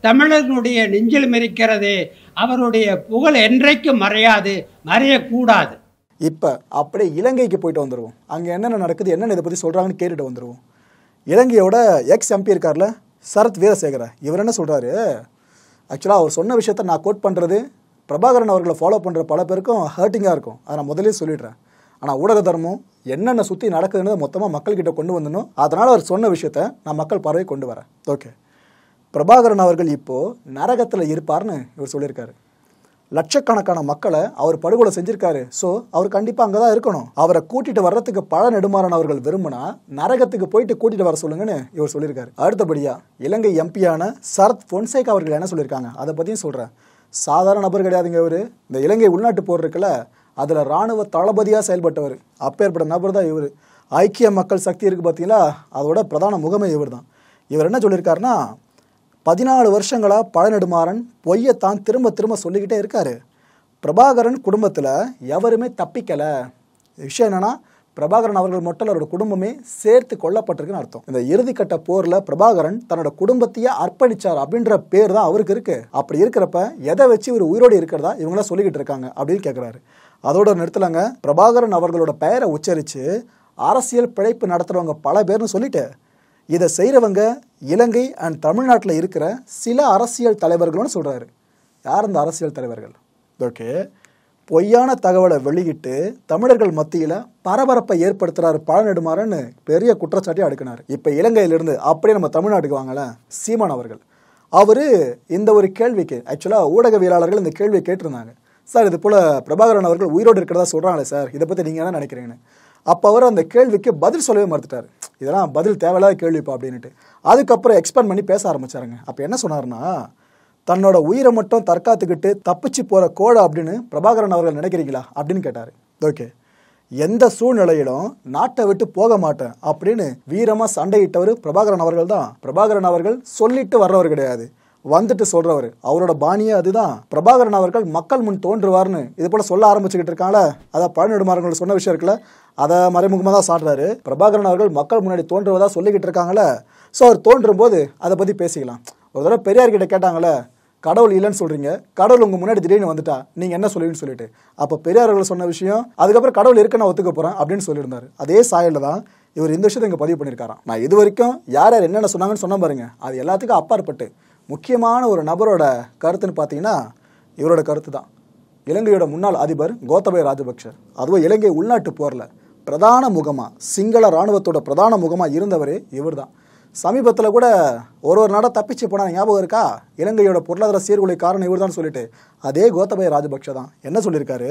தமிழர்களுடைய நெஞ்சில் மிரிக்கிறதே அவருடைய புகழ் என்றைக்கும் மறையாது மறையக்கூடாது இப்போ அப்படியே இலங்கைக்கு போயிட்டு வந்துடுவோம் அங்கே என்னென்ன நடக்குது என்னென்ன இதை பற்றி சொல்கிறாங்கன்னு கேட்டுட்டு வந்துடுவோம் இலங்கையோட எக்ஸ் எம்பி இருக்கார்ல சரத் வீரசேகர இவர் என்ன சொல்கிறாரு ஆக்சுவலாக அவர் சொன்ன விஷயத்த நான் கோட் பண்ணுறது பிரபாகரன் அவர்களை ஃபாலோ பண்ணுற பல பேருக்கும் ஹர்ட்டிங்காக இருக்கும் அதை நான் முதலே சொல்லிடுறேன் ஆனால் ஊடக தர்மம் என்னென்ன சுற்றி நடக்குதுன்னு மொத்தமாக மக்கள்கிட்ட கொண்டு வந்தணும் அதனால் அவர் சொன்ன விஷயத்த நான் மக்கள் பார்வை கொண்டு வரேன் ஓகே பிரபாகரன் அவர்கள் இப்போது நரகத்தில் இருப்பார்னு இவர் சொல்லியிருக்காரு லட்சக்கணக்கான மக்களை அவர் படுகொலை செஞ்சிருக்காரு ஸோ அவர் கண்டிப்பாக அங்கே தான் இருக்கணும் அவரை கூட்டிட்டு வர்றதுக்கு பழ நெடுமாறன் அவர்கள் விரும்பினா நரகத்துக்கு போயிட்டு கூட்டிட்டு வர சொல்லுங்கன்னு இவர் சொல்லியிருக்காரு அடுத்தபடியா இலங்கை எம்பியான சரத் பொன்சேக் அவர்கள் என்ன சொல்லியிருக்காங்க அதை பற்றியும் சொல்கிறேன் சாதாரண நபர் கிடையாதுங்க இவர் இந்த இலங்கை உள்நாட்டு போர் இருக்குல்ல அதில் ராணுவ தளபதியாக செயல்பட்டவர் அப்பேற்பட்ட நபர் தான் இவர் ஐக்கிய மக்கள் சக்தி இருக்குது பார்த்தீங்களா அதோட பிரதான முகமை இவர் தான் இவர் என்ன சொல்லியிருக்காருன்னா பதினாலு வருஷங்களா பழநெடுமாறன் பொய்யத்தான் திரும்ப திரும்ப சொல்லிக்கிட்டே இருக்காரு பிரபாகரன் குடும்பத்தில் எவருமே தப்பிக்கலை விஷயம் என்னன்னா பிரபாகரன் அவர்கள் மட்டும் இல்ல, அவரோட குடும்பமே சேர்த்து கொல்லப்பட்டிருக்குன்னு அர்த்தம் இந்த இறுதிக்கட்ட போர்ல பிரபாகரன் தன்னோட குடும்பத்தையே அர்ப்பணிச்சார் அப்படின்ற பேர் தான் அவருக்கு இருக்கு அப்படி இருக்கிறப்ப எதை வச்சு இவர் உயிரோடு இருக்கிறதா இவங்களாம் சொல்லிக்கிட்டு இருக்காங்க அப்படின்னு கேட்குறாரு அதோட நிறுத்தலாங்க பிரபாகரன் அவர்களோட பெயரை உச்சரித்து அரசியல் பிழைப்பு நடத்துறவங்க பல பேர்னு சொல்லிட்டு இதை செய்கிறவங்க இலங்கை அண்ட் தமிழ்நாட்டில் இருக்கிற சில அரசியல் தலைவர்கள்னு சொல்கிறாரு யார் அந்த அரசியல் தலைவர்கள் ஓகே பொய்யான தகவலை வெளியிட்டு தமிழர்கள் மத்தியில் பரபரப்பை ஏற்படுத்துறாரு பழநெடுமாறன்னு பெரிய குற்றச்சாட்டி அடுக்கினார் இப்போ இலங்கையிலிருந்து அப்படியே நம்ம தமிழ்நாட்டுக்கு வாங்கலாம் சீமான் அவர்கள் அவர் இந்த ஒரு கேள்விக்கு ஆக்சுவலாக ஊடகவியலாளர்கள் இந்த கேள்வியை கேட்டிருந்தாங்க சார் இது போல் பிரபாகரன் அவர்கள் உயிரோடு இருக்கிறதா சொல்கிறாங்களே சார் இதை பற்றி நீங்கள் என்ன நினைக்கிறீங்கன்னு அப்போ அவர் அந்த கேள்விக்கு பதில் சொல்லவே மறுத்துட்டார் இதெல்லாம் பதில் தேவையில்லாத கேள்விப்பா அப்படின்ட்டு அதுக்கப்புறம் எக்ஸ்பேண்ட் பண்ணி பேச ஆரம்பிச்சாருங்க அப்போ என்ன சொன்னார்னா தன்னோட உயிரை மட்டும் தற்காத்துக்கிட்டு தப்பிச்சு போகிற கோழை அப்படின்னு பிரபாகரன் அவர்கள் நினைக்கிறீங்களா அப்படின்னு கேட்டார் ஓகே எந்த சூழ்நிலையிலும் நாட்டை விட்டு போக மாட்டேன் அப்படின்னு வீரமாக சண்டையிட்டவர் பிரபாகரன் அவர்கள் தான் பிரபாகரன் அவர்கள் சொல்லிட்டு வர்றவர் கிடையாது வந்துட்டு சொல்றவர் அவரோட பாணியே அதுதான் பிரபாகரன் அவர்கள் மக்கள் முன் தோன்றுவார்னு இது போல சொல்ல ஆரம்பிச்சுக்கிட்டு இருக்காங்களே அதான் பழனிடுமாறர்கள் சொன்ன விஷயம் இருக்குல்ல அதை மறைமுகமாக தான் சாட்டுறாரு பிரபாகரன் அவர்கள் மக்கள் முன்னாடி தோன்றுவதா சொல்லிக்கிட்டு இருக்காங்களே ஸோ அவர் தோன்றும் போது அதை பற்றி பேசிக்கலாம் ஒரு தடவை பெரியார் கிட்ட கேட்டாங்களே கடவுள் இல்லைன்னு சொல்றீங்க கடவுள் உங்க முன்னாடி திடீர்னு வந்துட்டா நீங்க என்ன சொல்லுவீங்கன்னு சொல்லிட்டு அப்போ பெரியார் அவர்கள் சொன்ன விஷயம் அதுக்கப்புறம் கடவுள் இருக்கு நான் ஒத்துக்க போறேன் அப்படின்னு சொல்லியிருந்தாரு அதே சாயல்ல தான் இவர் இந்த விஷயத்தை இங்க பதிவு பண்ணியிருக்காராம் நான் இது வரைக்கும் யார் யார் என்னென்ன சொன்னாங்கன்னு சொன்ன பாருங்க அது எல்லாத்துக்கும் அப்பாற்பட்டு முக்கியமான ஒரு நபரோட கருத்துன்னு பார்த்தீங்கன்னா இவரோட கருத்து தான் இலங்கையோட முன்னாள் அதிபர் கோத்தபய ராஜபக்ஷ அதுவும் இலங்கை உள்நாட்டு போரில் பிரதான முகமா சிங்கள இராணுவத்தோட பிரதான முகமா இருந்தவரே இவர்தான் சமீபத்தில் கூட ஒரு ஒரு நாடாக தப்பிச்சு போனா ஞாபகம் இருக்கா இலங்கையோட பொருளாதார சீர்குலை காரணம் இவர்தான் சொல்லிட்டு அதே கோத்தபய ராஜபக்ஷ தான் என்ன சொல்லியிருக்காரு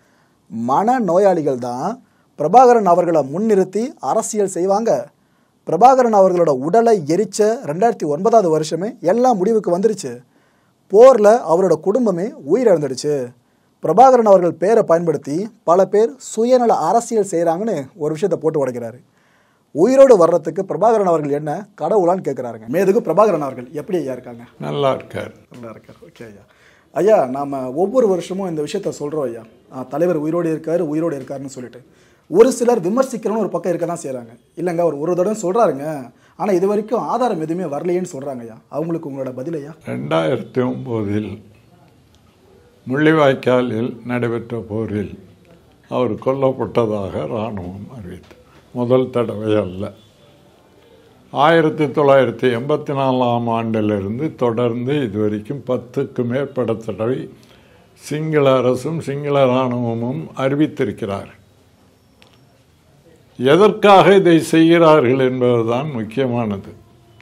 மன நோயாளிகள் தான் பிரபாகரன் அவர்களை முன்னிறுத்தி அரசியல் செய்வாங்க பிரபாகரன் அவர்களோட உடலை எரிச்ச ரெண்டாயிரத்தி ஒன்பதாவது வருஷமே எல்லாம் முடிவுக்கு வந்துருச்சு போரில் அவரோட குடும்பமே உயிரிழந்துடுச்சு பிரபாகரன் அவர்கள் பேரை பயன்படுத்தி பல பேர் சுயநல அரசியல் செய்கிறாங்கன்னு ஒரு விஷயத்தை போட்டு உடைக்கிறாரு உயிரோடு வர்றதுக்கு பிரபாகரன் அவர்கள் என்ன கடவுளான்னு கேட்குறாருங்க மேதுக்கு பிரபாகரன் அவர்கள் எப்படி ஐயா இருக்காங்க நல்லா இருக்கார் நல்லா இருக்கார் ஓகே ஐயா ஐயா நாம் ஒவ்வொரு வருஷமும் இந்த விஷயத்த சொல்கிறோம் ஐயா ஆ, தலைவர் உயிரோடு இருக்காரு உயிரோடு இருக்காருன்னு சொல்லிட்டு ஒரு சிலர் விமர்சிக்கிறவங்க ஒரு பக்கம் இருக்க தான் செய்கிறாங்க இல்லைங்க அவர் ஒரு தடவை சொல்கிறாருங்க ஆனால் இது வரைக்கும் ஆதாரம் எதுவுமே வரலையேன்னு சொல்கிறாங்க ஐயா அவங்களுக்கு உங்களோட பதில் ஐயா ரெண்டாயிரத்தி ஒம்போதில் முள்ளிவாய்க்காலில் நடைபெற்ற போரில் அவர் கொல்லப்பட்டதாக இராணுவம் அறிவித்தது முதல் தடவை அல்ல ஆயிரத்தி தொள்ளாயிரத்தி எண்பத்தி நாலாம் ஆண்டிலிருந்து தொடர்ந்து இதுவரைக்கும் பத்துக்கு மேற்பட்ட தடவை சிங்கள அரசும் சிங்கள இராணுவமும் அறிவித்திருக்கிறார் எதற்காக இதை செய்கிறார்கள் என்பதுதான் முக்கியமானது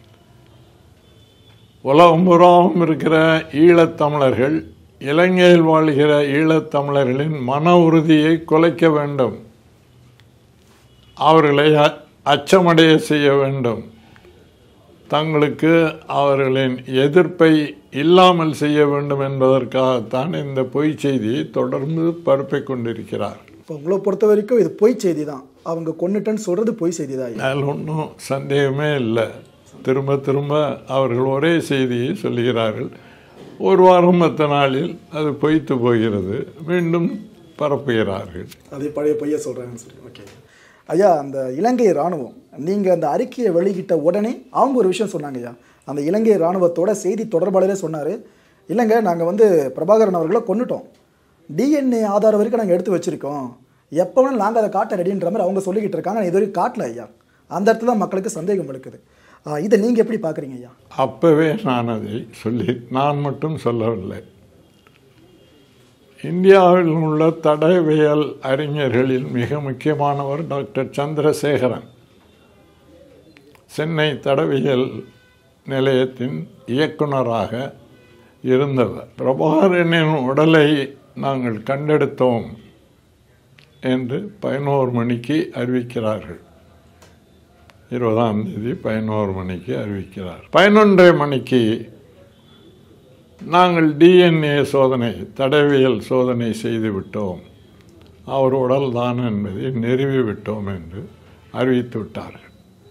உலகம் புறாவும் இருக்கிற ஈழத்தமிழர்கள் இலங்கையில் வாழ்கிற ஈழத்தமிழர்களின் மன உறுதியை குலைக்க வேண்டும் அவர்களை அ- அச்சமடைய செய்ய வேண்டும் தங்களுக்கு அவர்களின் எதிர்ப்பை இல்லாமல் செய்ய வேண்டும் என்பதற்காகத்தான் இந்த பொய் செய்தியை தொடர்ந்து பரப்பிக் கொண்டிருக்கிறார் இப்போ உங்களை பொறுத்த வரைக்கும் இது பொய் செய்தி தான் அவங்க கொன்னுட்டேன்னு சொல்கிறது பொய் செய்தி தான் ஐயா அதில் ஒன்றும் சந்தேகமே இல்லை திரும்ப திரும்ப அவர்கள் ஒரே செய்தியை சொல்லுகிறார்கள் ஒரு வாரம் மற்ற நாளில் அது பொய்த்து போகிறது மீண்டும் பரப்புகிறார்கள் அதே பழைய பொய்ய சொல்கிறாங்கன்னு சொல்லி ஓகே ஐயா அந்த இலங்கை இராணுவம் நீங்கள் அந்த அறிக்கையை வெளியிட்ட உடனே அவங்க ஒரு விஷயம் சொன்னாங்க ஐயா அந்த இலங்கை இராணுவத்தோட செய்தி தொடர்பாளரே சொன்னார் இல்லைங்க நாங்கள் வந்து பிரபாகரன் அவர்களை கொன்னுட்டோம் டிஎன்ஏ ஆதாரம் வரைக்கும் நாங்கள் எடுத்து வச்சுருக்கோம் எப்போ வேணாலும் நாங்கள் அதை காட்ட ரெடின்ற மாதிரி அவங்க சொல்லிக்கிட்டு இருக்காங்க நான் இது வரைக்கும் காட்டல ஐயா அந்த இடத்துல தான் மக்களுக்கு சந்தேகம் இருக்குது ஆஹ் இதை நீங்கள் எப்படி பார்க்குறீங்க ஐயா அப்பவே நான் அதை சொல்லி நான் மட்டும் சொல்லவில்லை இந்தியாவில் உள்ள தடயவியல் அறிஞர்களில் மிக முக்கியமானவர் டாக்டர் சந்திரசேகரன் சென்னை தடவியல் நிலையத்தின் இயக்குனராக இருந்தவர் பிரபாகரனின் உடலை நாங்கள் கண்டெடுத்தோம் என்று பதினோரு மணிக்கு அறிவிக்கிறார்கள் இருபதாம் தேதி பதினோரு மணிக்கு அறிவிக்கிறார் பதினொன்றரை மணிக்கு நாங்கள் டிஎன்ஏ சோதனை தடவியல் சோதனை செய்து விட்டோம் அவர் உடல் தான் என்பதை நிறுவி விட்டோம் என்று அறிவித்து விட்டார்கள்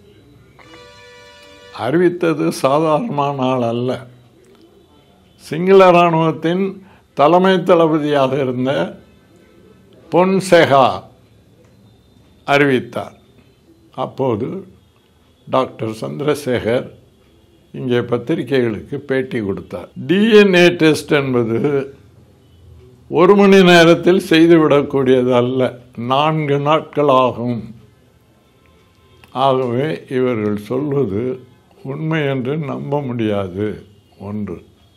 அறிவித்தது சாதாரணமான ஆள் அல்ல சிங்கள இராணுவத்தின் தலைமை தளபதியாக இருந்த பொன்செகா அறிவித்தார் அப்போது டாக்டர் சந்திரசேகர் இங்கே பத்திரிகைகளுக்கு பேட்டி கொடுத்தார் டிஎன்ஏ டெஸ்ட் என்பது ஒரு மணி நேரத்தில் செய்துவிடக்கூடியது அல்ல நான்கு நாட்கள் ஆகும் ஆகவே இவர்கள் சொல்வது உண்மை என்று நம்ப முடியாது ஒன்று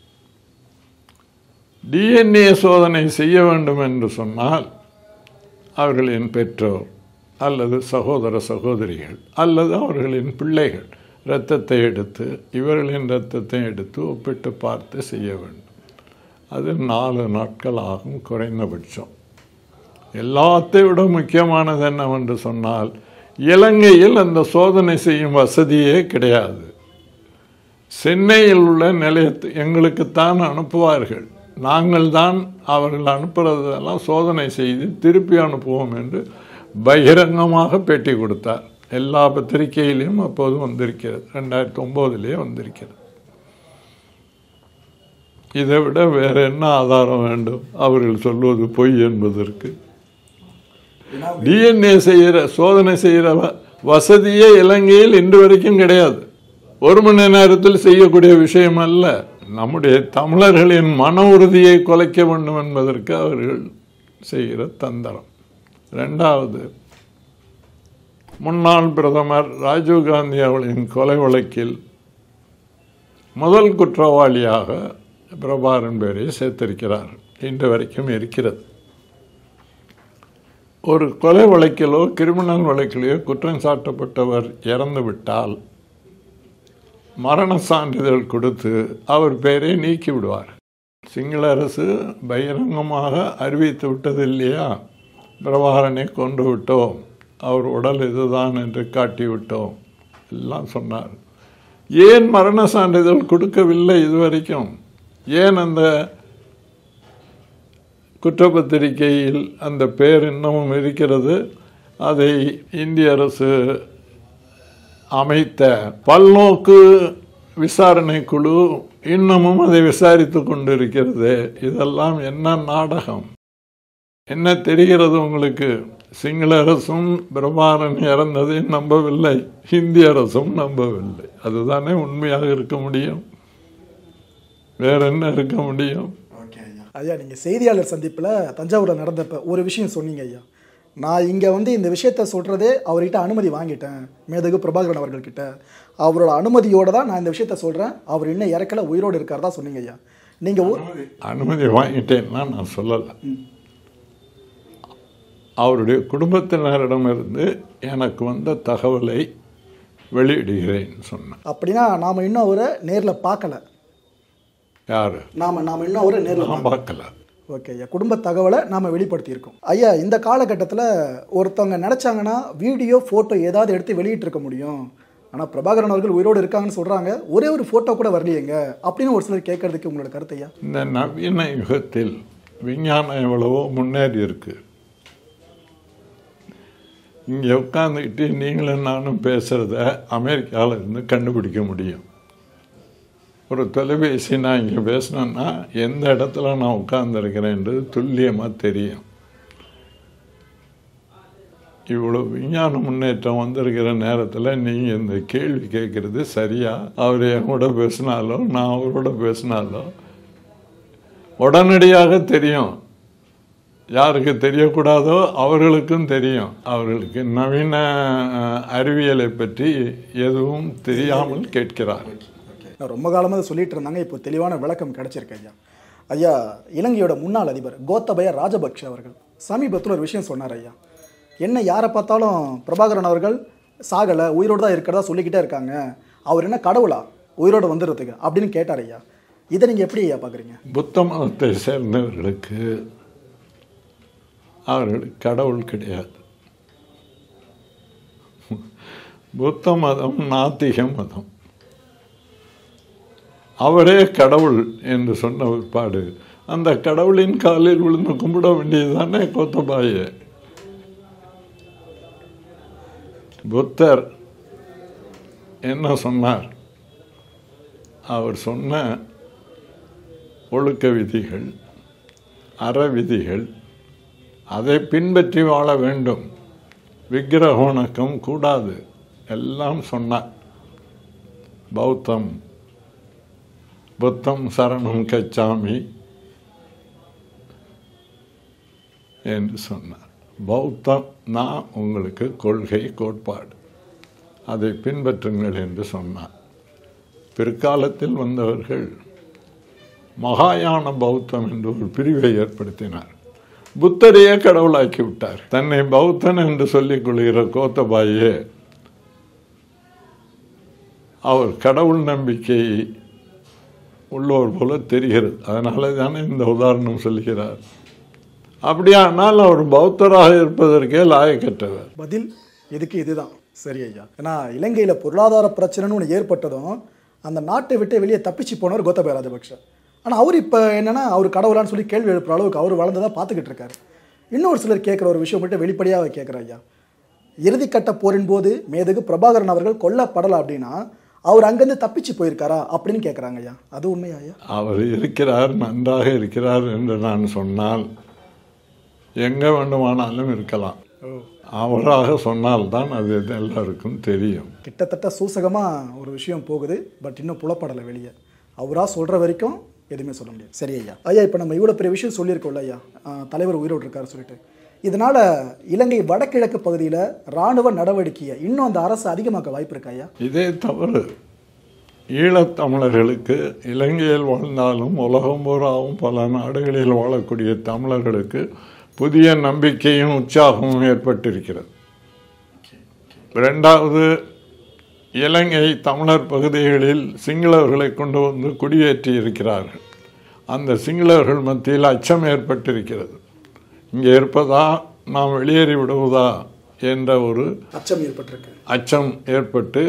டிஎன்ஏ சோதனை செய்ய வேண்டும் என்று சொன்னால் அவர்களின் பெற்றோர் அல்லது சகோதர சகோதரிகள் அல்லது அவர்களின் பிள்ளைகள் இரத்தத்தை எடுத்து இவர்களின் இரத்தத்தை எடுத்து ஒப்பிட்டு பார்த்து செய்ய வேண்டும் அது நாலு நாட்கள் ஆகும் குறைந்தபட்சம் எல்லாத்தை விட முக்கியமானது என்னவென்று சொன்னால் இலங்கையில் அந்த சோதனை செய்யும் வசதியே கிடையாது சென்னையில் உள்ள நிலையத்து எங்களுக்குத்தான் அனுப்புவார்கள் நாங்கள் தான் அவர்கள் அனுப்புறதெல்லாம் சோதனை செய்து திருப்பி அனுப்புவோம் என்று பகிரங்கமாக பேட்டி கொடுத்தார் எல்லா பத்திரிகையிலையும் அப்போது வந்திருக்கிறது ரெண்டாயிரத்தி ஒம்போதுலேயே வந்திருக்கிறது இதை விட வேற என்ன ஆதாரம் வேண்டும் அவர்கள் சொல்வது பொய் என்பதற்கு டிஎன்ஏ செய்கிற சோதனை செய்கிற வ- வசதியே இலங்கையில் இன்று வரைக்கும் கிடையாது ஒரு மணி நேரத்தில் செய்யக்கூடிய விஷயம் அல்ல நம்முடைய தமிழர்களின் மன உறுதியை குலைக்க வேண்டும் என்பதற்கு அவர்கள் செய்கிற தந்திரம் ரெண்டாவது முன்னாள் பிரதமர் ராஜீவ்காந்தி அவர்களின் கொலை வழக்கில் முதல் குற்றவாளியாக பிரபாரன் பேரை சேர்த்திருக்கிறார் இன்று வரைக்கும் இருக்கிறது ஒரு கொலை வழக்கிலோ கிரிமினல் வழக்கிலோ குற்றம் சாட்டப்பட்டவர் இறந்து விட்டால் மரண சான்றிதழ் கொடுத்து அவர் பெயரை நீக்கி விடுவார் சிங்கள அரசு பகிரங்கமாக அறிவித்து விட்டது இல்லையா பிரபாகரனை கொண்டு விட்டோம் அவர் உடல் இதுதான் என்று காட்டிவிட்டோம் எல்லாம் சொன்னார் ஏன் மரண சான்றிதழ் கொடுக்கவில்லை இதுவரைக்கும் ஏன் அந்த குற்றப்பத்திரிகையில் அந்த பெயர் இன்னமும் இருக்கிறது அதை இந்திய அரசு அமைத்த பல்நோக்கு விசாரணை குழு இன்னமும் அதை விசாரித்து கொண்டிருக்கிறது இதெல்லாம் என்ன நாடகம் என்ன தெரிகிறது உங்களுக்கு சிங்கள அரசும் பிரபாரன் இறந்ததை நம்பவில்லை இந்திய அரசும் நம்பவில்லை அதுதானே உண்மையாக இருக்க முடியும் வேற என்ன இருக்க முடியும் ஓகே ஐயா ஐயா நீங்கள் செய்தியாளர் சந்திப்பில் தஞ்சாவூரில் நடந்தப்ப ஒரு விஷயம் சொன்னீங்க ஐயா நான் இங்கே வந்து இந்த விஷயத்த சொல்கிறதே அவர்கிட்ட அனுமதி வாங்கிட்டேன் மேதகு பிரபாகரன் அவர்கள்கிட்ட அவரோட அனுமதியோட தான் நான் இந்த விஷயத்த சொல்கிறேன் அவர் இன்னும் இறக்கல உயிரோடு இருக்கார் தான் சொன்னீங்க ஐயா நீங்கள் அனுமதி வாங்கிட்டேன்னா நான் சொல்லலை அவருடைய குடும்பத்தினரிடமிருந்து எனக்கு வந்த தகவலை வெளியிடுகிறேன் சொன்னேன் அப்படின்னா நாம் இன்னும் அவரை நேரில் பார்க்கல யாரு நாம் நாம் இன்னும் அவரை நேரில் நான் பார்க்கல ஓகே ஐயா குடும்ப தகவலை நாம் வெளிப்படுத்தியிருக்கோம் ஐயா இந்த காலகட்டத்தில் ஒருத்தவங்க நினச்சாங்கன்னா வீடியோ ஃபோட்டோ ஏதாவது எடுத்து வெளியிட்டிருக்க முடியும் ஆனால் பிரபாகரன் அவர்கள் உயிரோடு இருக்காங்கன்னு சொல்கிறாங்க ஒரே ஒரு ஃபோட்டோ கூட வரலையேங்க அப்படின்னு ஒரு சிலர் கேட்கறதுக்கு உங்களோட கருத்து ஐயா இந்த நவீன யுகத்தில் விஞ்ஞானம் எவ்வளவோ முன்னேறி இருக்கு இங்கே உட்காந்துக்கிட்டு நீங்களும் நானும் பேசுகிறத அமெரிக்காவில் இருந்து கண்டுபிடிக்க முடியும் ஒரு தொலைபேசி நான் இங்கே பேசினேன்னா எந்த இடத்துல நான் உட்கார்ந்துருக்கிறேன்றது துல்லியமாக தெரியும் இவ்வளோ விஞ்ஞான முன்னேற்றம் வந்திருக்கிற நேரத்தில் நீங்கள் இந்த கேள்வி கேட்குறது சரியா அவர் என் கூட பேசினாலோ நான் அவரோட பேசினாலோ உடனடியாக தெரியும் யாருக்கு தெரியக்கூடாதோ அவர்களுக்கும் தெரியும் அவர்களுக்கு நவீன அஹ், அறிவியலை பற்றி எதுவும் தெரியாமல் கேட்கிறார் நான் ரொம்ப காலமாக அதை சொல்லிட்டு இருந்தாங்க இப்போ தெளிவான விளக்கம் கிடைச்சிருக்கு ஐயா ஐயா இலங்கையோட முன்னாள் அதிபர் கோத்தபய ராஜபக்ஷ அவர்கள் சமீபத்தில் ஒரு விஷயம் சொன்னார் ஐயா என்ன யாரை பார்த்தாலும் பிரபாகரன் அவர்கள் சாகலை உயிரோடு தான் இருக்கிறதா சொல்லிக்கிட்டே இருக்காங்க அவர் என்ன கடவுளா உயிரோடு வந்துடுறதுக்கு அப்படின்னு கேட்டார் ஐயா இதை நீங்கள் எப்படி ஐயா பார்க்குறீங்க புத்த மதத்தை சேர்ந்தவர்களுக்கு அவர்களுக்கு கடவுள் கிடையாது புத்த மதம் நாத்திக மதம் அவரே கடவுள் என்று சொன்ன பிற்பாடு அந்த கடவுளின் காலில் விழுந்து கும்பிட வேண்டியதுதானே கோத்தபாய புத்தர் என்ன சொன்னார் அவர் சொன்ன ஒழுக்க விதிகள் அற விதிகள் அதை பின்பற்றி வாழ வேண்டும் விக்கிரக வணக்கம் கூடாது எல்லாம் சொன்னார் பௌத்தம் புத்தம் சரணம் கச்சாமி என்று சொன்னார் பௌத்தம் நான் உங்களுக்கு கொள்கை கோட்பாடு அதை பின்பற்றுங்கள் என்று சொன்னார் பிற்காலத்தில் வந்தவர்கள் மகாயான பௌத்தம் என்று ஒரு பிரிவை ஏற்படுத்தினார் புத்தரையே கடவுளாக்கி விட்டார் தன்னை பௌத்தன் என்று சொல்லிக் கொள்கிற கோத்தபாயே அவர் கடவுள் நம்பிக்கை உள்ளவர் போல தெரிகிறது அதனால தானே இந்த உதாரணம் சொல்கிறார் அப்படியானால் அவர் பௌத்தராக இருப்பதற்கே லாயக்கற்றவர் பதில் இதுக்கு இதுதான் சரி ஐயா ஏன்னா இலங்கையில் பொருளாதார பிரச்சனைன்னு ஒன்று ஏற்பட்டதும் அந்த நாட்டை விட்டு வெளியே தப்பிச்சு போனவர் கோத்தபய ராஜபக்ஷ ஆனால் அவர் இப்போ என்னன்னா அவர் கடவுளான்னு சொல்லி கேள்வி எழுப்புற அளவுக்கு அவர் வளர்ந்ததா பார்த்துக்கிட்டு இருக்காரு இன்னொரு சிலர் கேட்குற ஒரு விஷயம் மட்டும் வெளிப்படையாக கேட்குற ஐயா இறுதிக்கட்ட போரின் போது மேதகு பிரபாகரன் அவர்கள் கொல்லப்படலை அப்படின்னா அவர் அங்கேருந்து தப்பிச்சு போயிருக்காரா அப்படின்னு கேட்குறாங்க ஐயா அது உண்மையா ஐயா அவர் இருக்கிறார் நன்றாக இருக்கிறார் என்று நான் சொன்னால் எங்கே வேண்டுமானாலும் இருக்கலாம் அவராக சொன்னால்தான் அது எல்லாருக்கும் தெரியும் கிட்டத்தட்ட சூசகமாக ஒரு விஷயம் போகுது பட் இன்னும் புலப்படலை வெளியே அவராக சொல்கிற வரைக்கும் எதுவுமே சொல்ல முடியாது சரி ஐயா ஐயா இப்போ நம்ம இவ்வளோ பெரிய விஷயம் சொல்லியிருக்கோம்ல ஐயா ஆஹ் தலைவர் உயிரோடு இருக்காரு சொல்லிட்டு இதனால் இலங்கை வடகிழக்கு பகுதியில் இராணுவ நடவடிக்கையை இன்னும் அந்த அரசு அதிகமாக்க வாய்ப்பு இருக்கா ஐயா இதே தவறு ஈழத்தமிழர்களுக்கு இலங்கையில் வாழ்ந்தாலும் உலகம் பூராவும் பல நாடுகளில் வாழக்கூடிய தமிழர்களுக்கு புதிய நம்பிக்கையும் உற்சாகமும் ஏற்பட்டிருக்கிறது இரண்டாவது இலங்கை தமிழர் பகுதிகளில் சிங்களவர்களை கொண்டு வந்து குடியேற்றி இருக்கிறார்கள் அந்த சிங்களவர்கள் மத்தியில் அச்சம் ஏற்பட்டிருக்கிறது இங்கே இருப்பதா நாம் வெளியேறி விடுவதா என்ற ஒரு அச்சம் ஏற்பட்டிருக்கு அச்சம் ஏற்பட்டு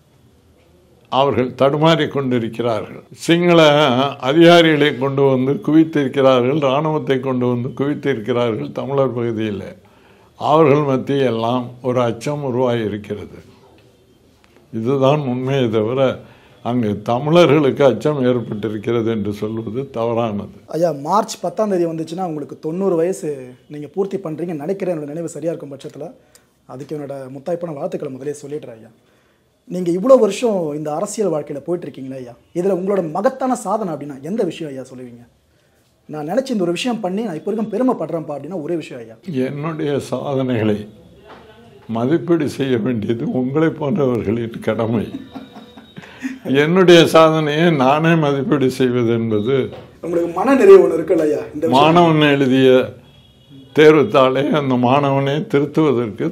அவர்கள் தடுமாறி கொண்டிருக்கிறார்கள் சிங்கள அதிகாரிகளை கொண்டு வந்து குவித்திருக்கிறார்கள் இராணுவத்தை கொண்டு வந்து குவித்திருக்கிறார்கள் தமிழர் பகுதியில் அவர்கள் மத்தியெல்லாம் ஒரு அச்சம் உருவாகி இருக்கிறது இதுதான் உண்மையை தவிர அங்கு தமிழர்களுக்கு அச்சம் ஏற்பட்டிருக்கிறது என்று சொல்வது தவறானது ஐயா மார்ச் பத்தாம் தேதி வந்துச்சுன்னா உங்களுக்கு தொண்ணூறு வயசு நீங்கள் பூர்த்தி பண்ணுறீங்கன்னு நினைக்கிறேன் என்னோட நினைவு சரியாக இருக்கும் பட்சத்தில் அதுக்கு என்னோட முத்தாய்ப்பான வாழ்த்துக்களை முதலே சொல்லிடுறேன் ஐயா நீங்கள் இவ்வளோ வருஷம் இந்த அரசியல் வாழ்க்கையில் போயிட்டு இருக்கீங்களே ஐயா இதில் உங்களோட மகத்தான சாதனை அப்படின்னா எந்த விஷயம் ஐயா சொல்லுவீங்க நான் நினச்சி இந்த ஒரு விஷயம் பண்ணி நான் இப்போ வரைக்கும் பெருமைப்படுறேன்ப்பா அப்படின்னா ஒரே விஷயம் ஐயா என்னுடைய சாதனைகளை மதிப்பீடு செய்ய வேண்டியது உங்களை போன்றவர்களின் கடமை என்னுடைய சாதனையை நானே மதிப்பீடு செய்வது என்பது உங்களுக்கு மன நிறைவு ஒன்று இருக்குல்ல ஐயா இந்த விஷயம். மாணவன் எழுதிய தேர்வுத்தாளை அந்த மாணவனை திருத்துவதற்கு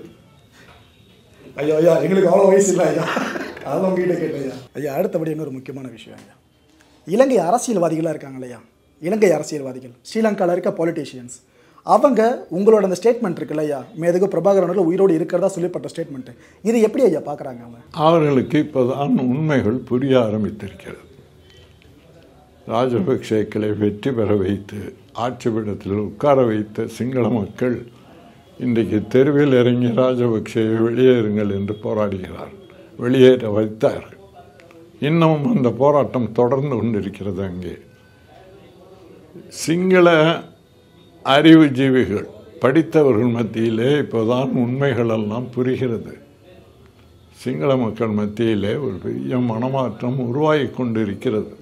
ஐயா ஐயா எங்களுக்கு அவ்வளோ வயசு இல்லை ஐயா அதான் உங்ககிட்ட கேட்டேன் ஐயா ஐயா அடுத்தபடி இன்னொரு முக்கியமான விஷயம் ஐயா இலங்கை அரசியல்வாதிகளாக இருக்காங்க இல்லையா இலங்கை அரசியல்வாதிகள் ஸ்ரீலங்காவில் இருக்க பொலிட்டீஷியன்ஸ் அவங்க உங்களோட அந்த ஸ்டேட்மெண்ட் இருக்குல்ல ஐயா மேதகு பிரபாகரன் அவர்கள் உயிரோடு இருக்கிறதா சொல்லப்பட்ட ஸ்டேட்மெண்ட் இது எப்படி ஐயா பார்க்குறாங்க அவங்க அவர்களுக்கு இப்போதான் உண்மைகள் புரிய ஆரம்பித்திருக்கிறது ராஜபக்சேக்களை வெற்றி பெற வைத்து ஆட்சிபீடத்தில் உட்கார வைத்த சிங்கள மக்கள் இன்றைக்கு தெருவில் இறங்கி ராஜபக்சேயை வெளியேறுங்கள் என்று போராடுகிறார் வெளியேற வைத்தார்கள் இன்னமும் அந்த போராட்டம் தொடர்ந்து கொண்டிருக்கிறது அங்கே சிங்கள அறிவுஜீவிகள் படித்தவர்கள் மத்தியிலே இப்போதான் உண்மைகள் எல்லாம் புரிகிறது சிங்கள மக்கள் மத்தியிலே ஒரு பெரிய மனமாற்றம் உருவாகி கொண்டிருக்கிறது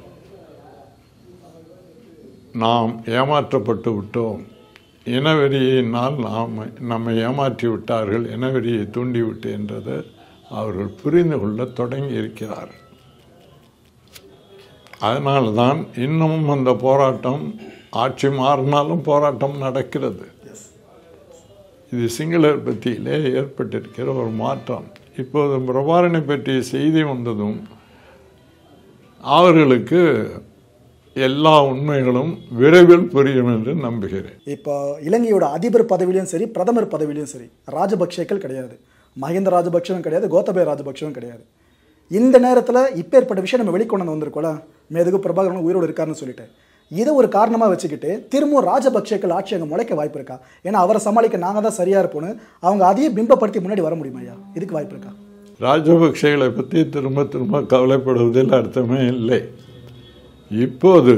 நாம் ஏமாற்றப்பட்டு விட்டோம் இனவெறியினால் நாம் நம்மை ஏமாற்றி விட்டார்கள் இனவெறியை தூண்டிவிட்டு என்றதை அவர்கள் புரிந்து கொள்ள தொடங்கி இருக்கிறார்கள் அதனால்தான் இன்னமும் அந்த போராட்டம் ஆட்சி மாறினாலும் போராட்டம் நடக்கிறது இது சிங்களர் பத்தியிலே ஏற்பட்டிருக்கிற ஒரு மாற்றம் இப்போது பிரபாரனை பற்றிய செய்தி வந்ததும் அவர்களுக்கு எல்லா உண்மைகளும் விரைவில் புரியும் என்று நம்புகிறேன் இப்போ இலங்கையோட அதிபர் பதவியிலும் சரி பிரதமர் பதவியிலும் சரி ராஜபக்சேக்கள் கிடையாது மஹிந்த ராஜபக்சவும் கிடையாது கோத்தபய ராஜபக்சவும் கிடையாது இந்த நேரத்தில் இப்பேற்பட்ட விஷயம் நம்ம வெளிக்கொண்டு வந்திருக்கோம்ல மேதுகு பிரபாகரன் உயிரோடு இருக்காருன்னு சொல்லிட்டு இதை ஒரு காரணமாக வச்சுக்கிட்டு திரும்பவும் ராஜபக்சேக்கள் ஆட்சி அங்கே முளைக்க வாய்ப்பு இருக்கா ஏன்னா அவரை சமாளிக்க நாங்கள் தான் சரியாக இருப்போன்னு அவங்க அதையே பிம்பப்படுத்தி முன்னாடி வர முடியுமா ஐயா இதுக்கு வாய்ப்பு இருக்கா ராஜபக்சேகளை பற்றி திரும்ப திரும்ப கவலைப்படுவதில் அர்த்தமே இல்லை இப்போது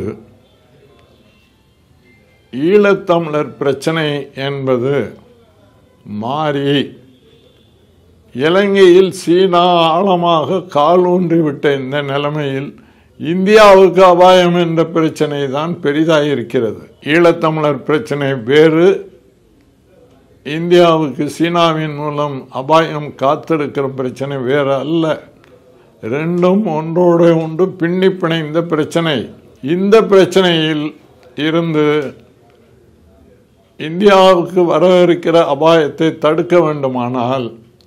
ஈழத்தமிழர் பிரச்சனை என்பது மாறி இலங்கையில் சீனா ஆழமாக கால் ஊன்றிவிட்ட இந்த நிலைமையில் இந்தியாவுக்கு அபாயம் என்ற பிரச்சனை தான் பெரிதாக இருக்கிறது ஈழத்தமிழர் பிரச்சனை வேறு இந்தியாவுக்கு சீனாவின் மூலம் அபாயம் காத்திருக்கிற பிரச்சனை வேற அல்ல ரெண்டும் ஒன்றோட ஒன்று பின்னி பிணைந்த பிரச்சனை இந்த பிரச்சனையில் இருந்து இந்தியாவுக்கு வர இருக்கிற அபாயத்தை தடுக்க வேண்டுமானால்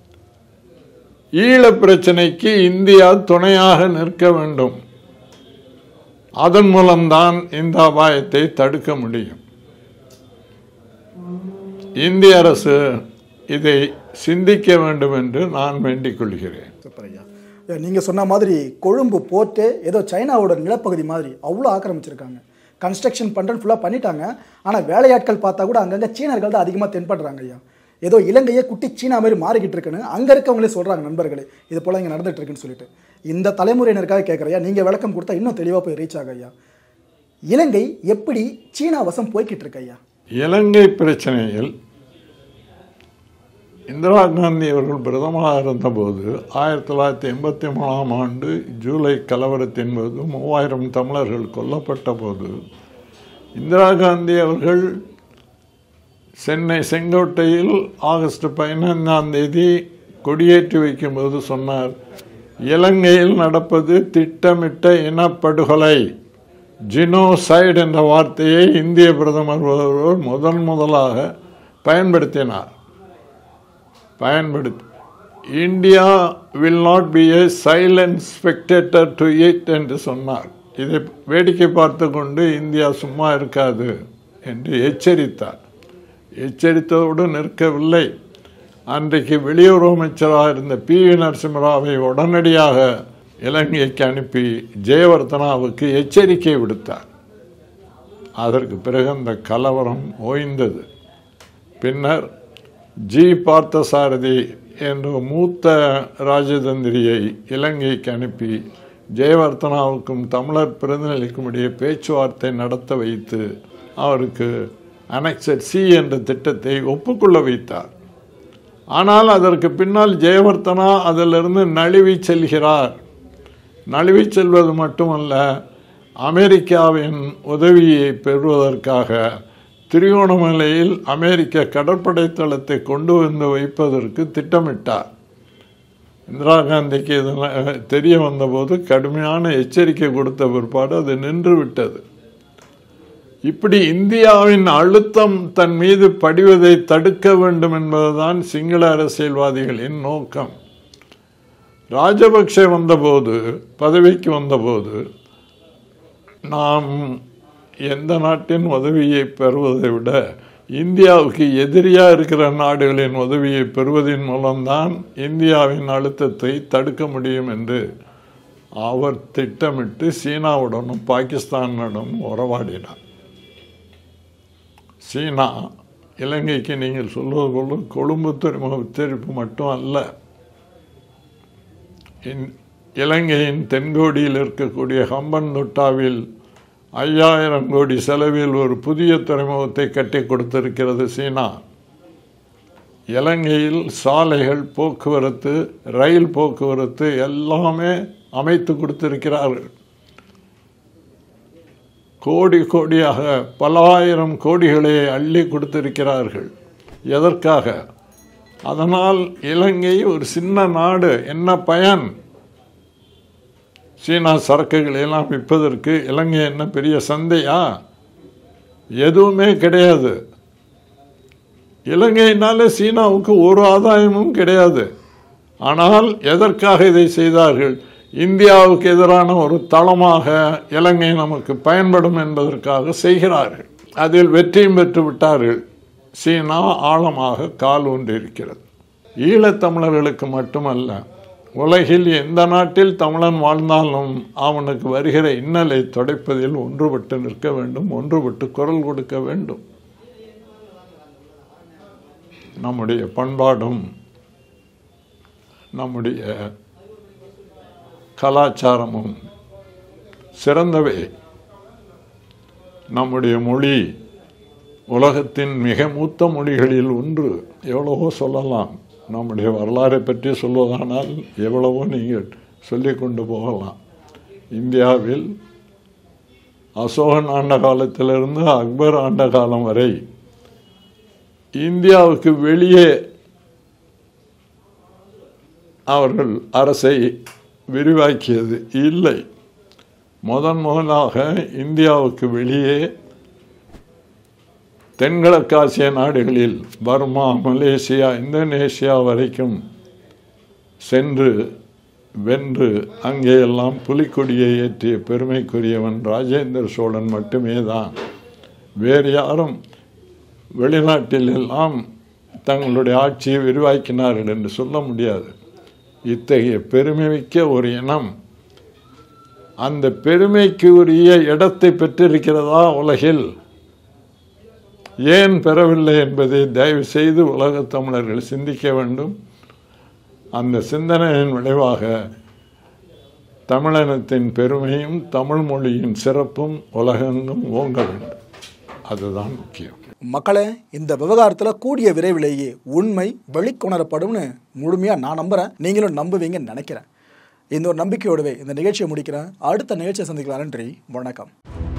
ஈழ பிரச்சனைக்கு இந்தியா துணையாக நிற்க வேண்டும் அதன் மூலம்தான் இந்த அபாயத்தை தடுக்க முடியும் இந்திய அரசு இதை சிந்திக்க வேண்டும் என்று நான் வேண்டிக் கொள்கிறேன் சூப்பர் ஐயா நீங்கள் சொன்ன மாதிரி கொழும்பு போர்ட்டு ஏதோ சைனாவோட நிலப்பகுதி மாதிரி அவ்வளோ ஆக்கிரமிச்சிருக்காங்க கன்ஸ்ட்ரக்ஷன் பண்ணுறேன்னு ஃபுல்லாக பண்ணிட்டாங்க ஆனால் வேலையாட்கள் பார்த்தா கூட அங்கங்கே சீனர்கள் தான் அதிகமாக தென்படுறாங்க ஐயா ஏதோ இலங்கையே குட்டி சீனா மாதிரி மாறிக்கிட்டு இருக்குன்னு அங்கே இருக்கவங்களே சொல்கிறாங்க நண்பர்களே இது போல் இங்கே நடந்துட்டு இருக்குன்னு சொல்லிட்டு இந்த தலைமுறையினருக்காக கேட்குறையா நீங்கள் விளக்கம் கொடுத்தா இன்னும் தெளிவாக போய் ரீச் ஆகும் ஐயா இலங்கை எப்படி சீனா வசம் போய்கிட்டு இருக்கு ஐயா இலங்கை பிரச்சனையில் இந்திரா காந்தி அவர்கள் பிரதமராக இருந்தபோது ஆயிரத்தி தொள்ளாயிரத்தி எண்பத்தி மூணாம் ஆண்டு ஜூலை கலவரத்தின் போது மூவாயிரம் தமிழர்கள் கொல்லப்பட்ட போது இந்திரா காந்தி அவர்கள் சென்னை செங்கோட்டையில் ஆகஸ்ட் பதினைந்தாம் தேதி கொடியேற்றி வைக்கும்போது சொன்னார் இலங்கையில் நடப்பது திட்டமிட்ட இனப்படுகொலை ஜினோசைடு என்ற வார்த்தையை இந்திய பிரதமர் ஒருவர் முதன் முதலாக பயன்படுத்தினார் பயன்படுத்தி India will not be a silent spectator to it என்று சொன்னார் இதை வேடிக்கை பார்த்து கொண்டு இந்தியா சும்மா இருக்காது என்று எச்சரித்தார் எச்சரித்ததோடு நிற்கவில்லை அன்றைக்கு வெளியுறவு அமைச்சராக இருந்த பி வி நரசிம்மராவை உடனடியாக இலங்கைக்கு அனுப்பி ஜெயவர்தனாவுக்கு எச்சரிக்கை விடுத்தார் அதற்கு பிறகு அந்த கலவரம் ஓய்ந்தது பின்னர் ஜி பார்த்தசாரதி என்ற மூத்த ராஜதந்திரியை இலங்கைக்கு அனுப்பி ஜெயவர்த்தனாவுக்கும் தமிழர் பிரதிநிதிக்கும் இடையே பேச்சுவார்த்தை நடத்த வைத்து அவருக்கு அனெக்சர் சி என்ற திட்டத்தை ஒப்புக்கொள்ள வைத்தார் ஆனால் அதற்கு பின்னால் ஜெயவர்த்தனா அதிலிருந்து நழுவி செல்கிறார் நழுவி செல்வது மட்டுமல்ல அமெரிக்காவின் உதவியை பெறுவதற்காக திருகோணமலையில் அமெரிக்க கடற்படை தளத்தை கொண்டு வந்து வைப்பதற்கு திட்டமிட்டார் இந்திரா காந்திக்கு இது தெரிய வந்தபோது கடுமையான எச்சரிக்கை கொடுத்த பிற்பாடு அது நின்று விட்டது இப்படி இந்தியாவின் அழுத்தம் தன் மீது படிவதை தடுக்க வேண்டும் என்பதுதான் சிங்கள அரசியல்வாதிகளின் நோக்கம் ராஜபக்சே வந்தபோது பதவிக்கு வந்தபோது நாம் எந்த நாட்டின் உதவியை பெறுவதை விட இந்தியாவுக்கு எதிரியாக இருக்கிற நாடுகளின் உதவியை பெறுவதன் மூலம்தான் இந்தியாவின் அழுத்தத்தை தடுக்க முடியும் என்று அவர் திட்டமிட்டு சீனாவுடனும் பாகிஸ்தானுடனும் உறவாடினார் சீனா இலங்கைக்கு நீங்கள் சொல்வது போல கொழும்பு துறைமுக உத்தரிப்பு மட்டும் அல்ல இலங்கையின் தென்கோடியில் இருக்கக்கூடிய ஹம்பன் தொட்டாவில் ஐயாயிரம் கோடி செலவில் ஒரு புதிய துறைமுகத்தை கட்டி கொடுத்திருக்கிறது சீனா இலங்கையில் சாலைகள் போக்குவரத்து ரயில் போக்குவரத்து எல்லாமே அமைத்து கொடுத்திருக்கிறார்கள் கோடி கோடியாக பல ஆயிரம் கோடிகளை அள்ளி கொடுத்திருக்கிறார்கள் எதற்காக அதனால் இலங்கை ஒரு சின்ன நாடு என்ன பயன் சீனா சரக்குகளை எல்லாம் விற்பதற்கு இலங்கை என்ன பெரிய சந்தையா எதுவுமே கிடையாது இலங்கையினாலே சீனாவுக்கு ஒரு ஆதாயமும் கிடையாது ஆனால் எதற்காக இதை செய்தார்கள் இந்தியாவுக்கு எதிரான ஒரு தளமாக இலங்கை நமக்கு பயன்படும் என்பதற்காக செய்கிறார்கள் அதில் வெற்றியும் பெற்று விட்டார்கள் சீனா ஆழமாக கால் ஊன்றிருக்கிறது ஈழத்தமிழர்களுக்கு மட்டுமல்ல உலகில் எந்த நாட்டில் தமிழன் வாழ்ந்தாலும் அவனுக்கு வருகிற இன்னலை துடைப்பதில் ஒன்றுபட்டு நிற்க வேண்டும் ஒன்றுபட்டு குரல் கொடுக்க வேண்டும் நம்முடைய பண்பாடும் நம்முடைய கலாச்சாரமும் சிறந்தவை நம்முடைய மொழி உலகத்தின் மிக மூத்த மொழிகளில் ஒன்று எவ்வளவோ சொல்லலாம் நம்முடைய வரலாறை பற்றி சொல்வதானால் எவ்வளவோ நீங்கள் சொல்லிக் கொண்டு போகலாம் இந்தியாவில் அசோகன் ஆண்ட காலத்திலிருந்து அக்பர் ஆண்ட காலம் வரை இந்தியாவுக்கு வெளியே அவர்கள் அரசை விரிவாக்கியது இல்லை முதன் முதலாக இந்தியாவுக்கு வெளியே தென்கிழக்காசிய நாடுகளில் பர்மா மலேசியா இந்தோனேசியா வரைக்கும் சென்று வென்று அங்கேயெல்லாம் புலிக்கொடியை ஏற்றிய பெருமைக்குரியவன் ராஜேந்திர சோழன் மட்டுமே தான் வேறு யாரும் வெளிநாட்டில் எல்லாம் தங்களுடைய ஆட்சியை விரிவாக்கினார்கள் என்று சொல்ல முடியாது இத்தகைய பெருமைமிக்க ஒரு இனம் அந்த பெருமைக்கு உரிய இடத்தை பெற்றிருக்கிறதா உலகில் ஏன் பெறவில்லை என்பதை தயவு செய்து உலகத் தமிழர்கள் சிந்திக்க வேண்டும் அந்த சிந்தனையின் விளைவாக தமிழினத்தின் பெருமையும் தமிழ் மொழியின் சிறப்பும் உலகெங்கும் ஓங்க வேண்டும் அதுதான் முக்கியம் மக்களே இந்த விவகாரத்தில் கூடிய விரைவிலேயே உண்மை வெளிக்கொணரப்படும்னு முழுமையாக நான் நம்புகிறேன் நீங்களும் நம்புவீங்கன்னு நினைக்கிறேன் இந்த ஒரு நம்பிக்கையோடவே இந்த நிகழ்ச்சியை முடிக்கிறேன் அடுத்த நிகழ்ச்சியை சந்திக்கலாம் நன்றி வணக்கம்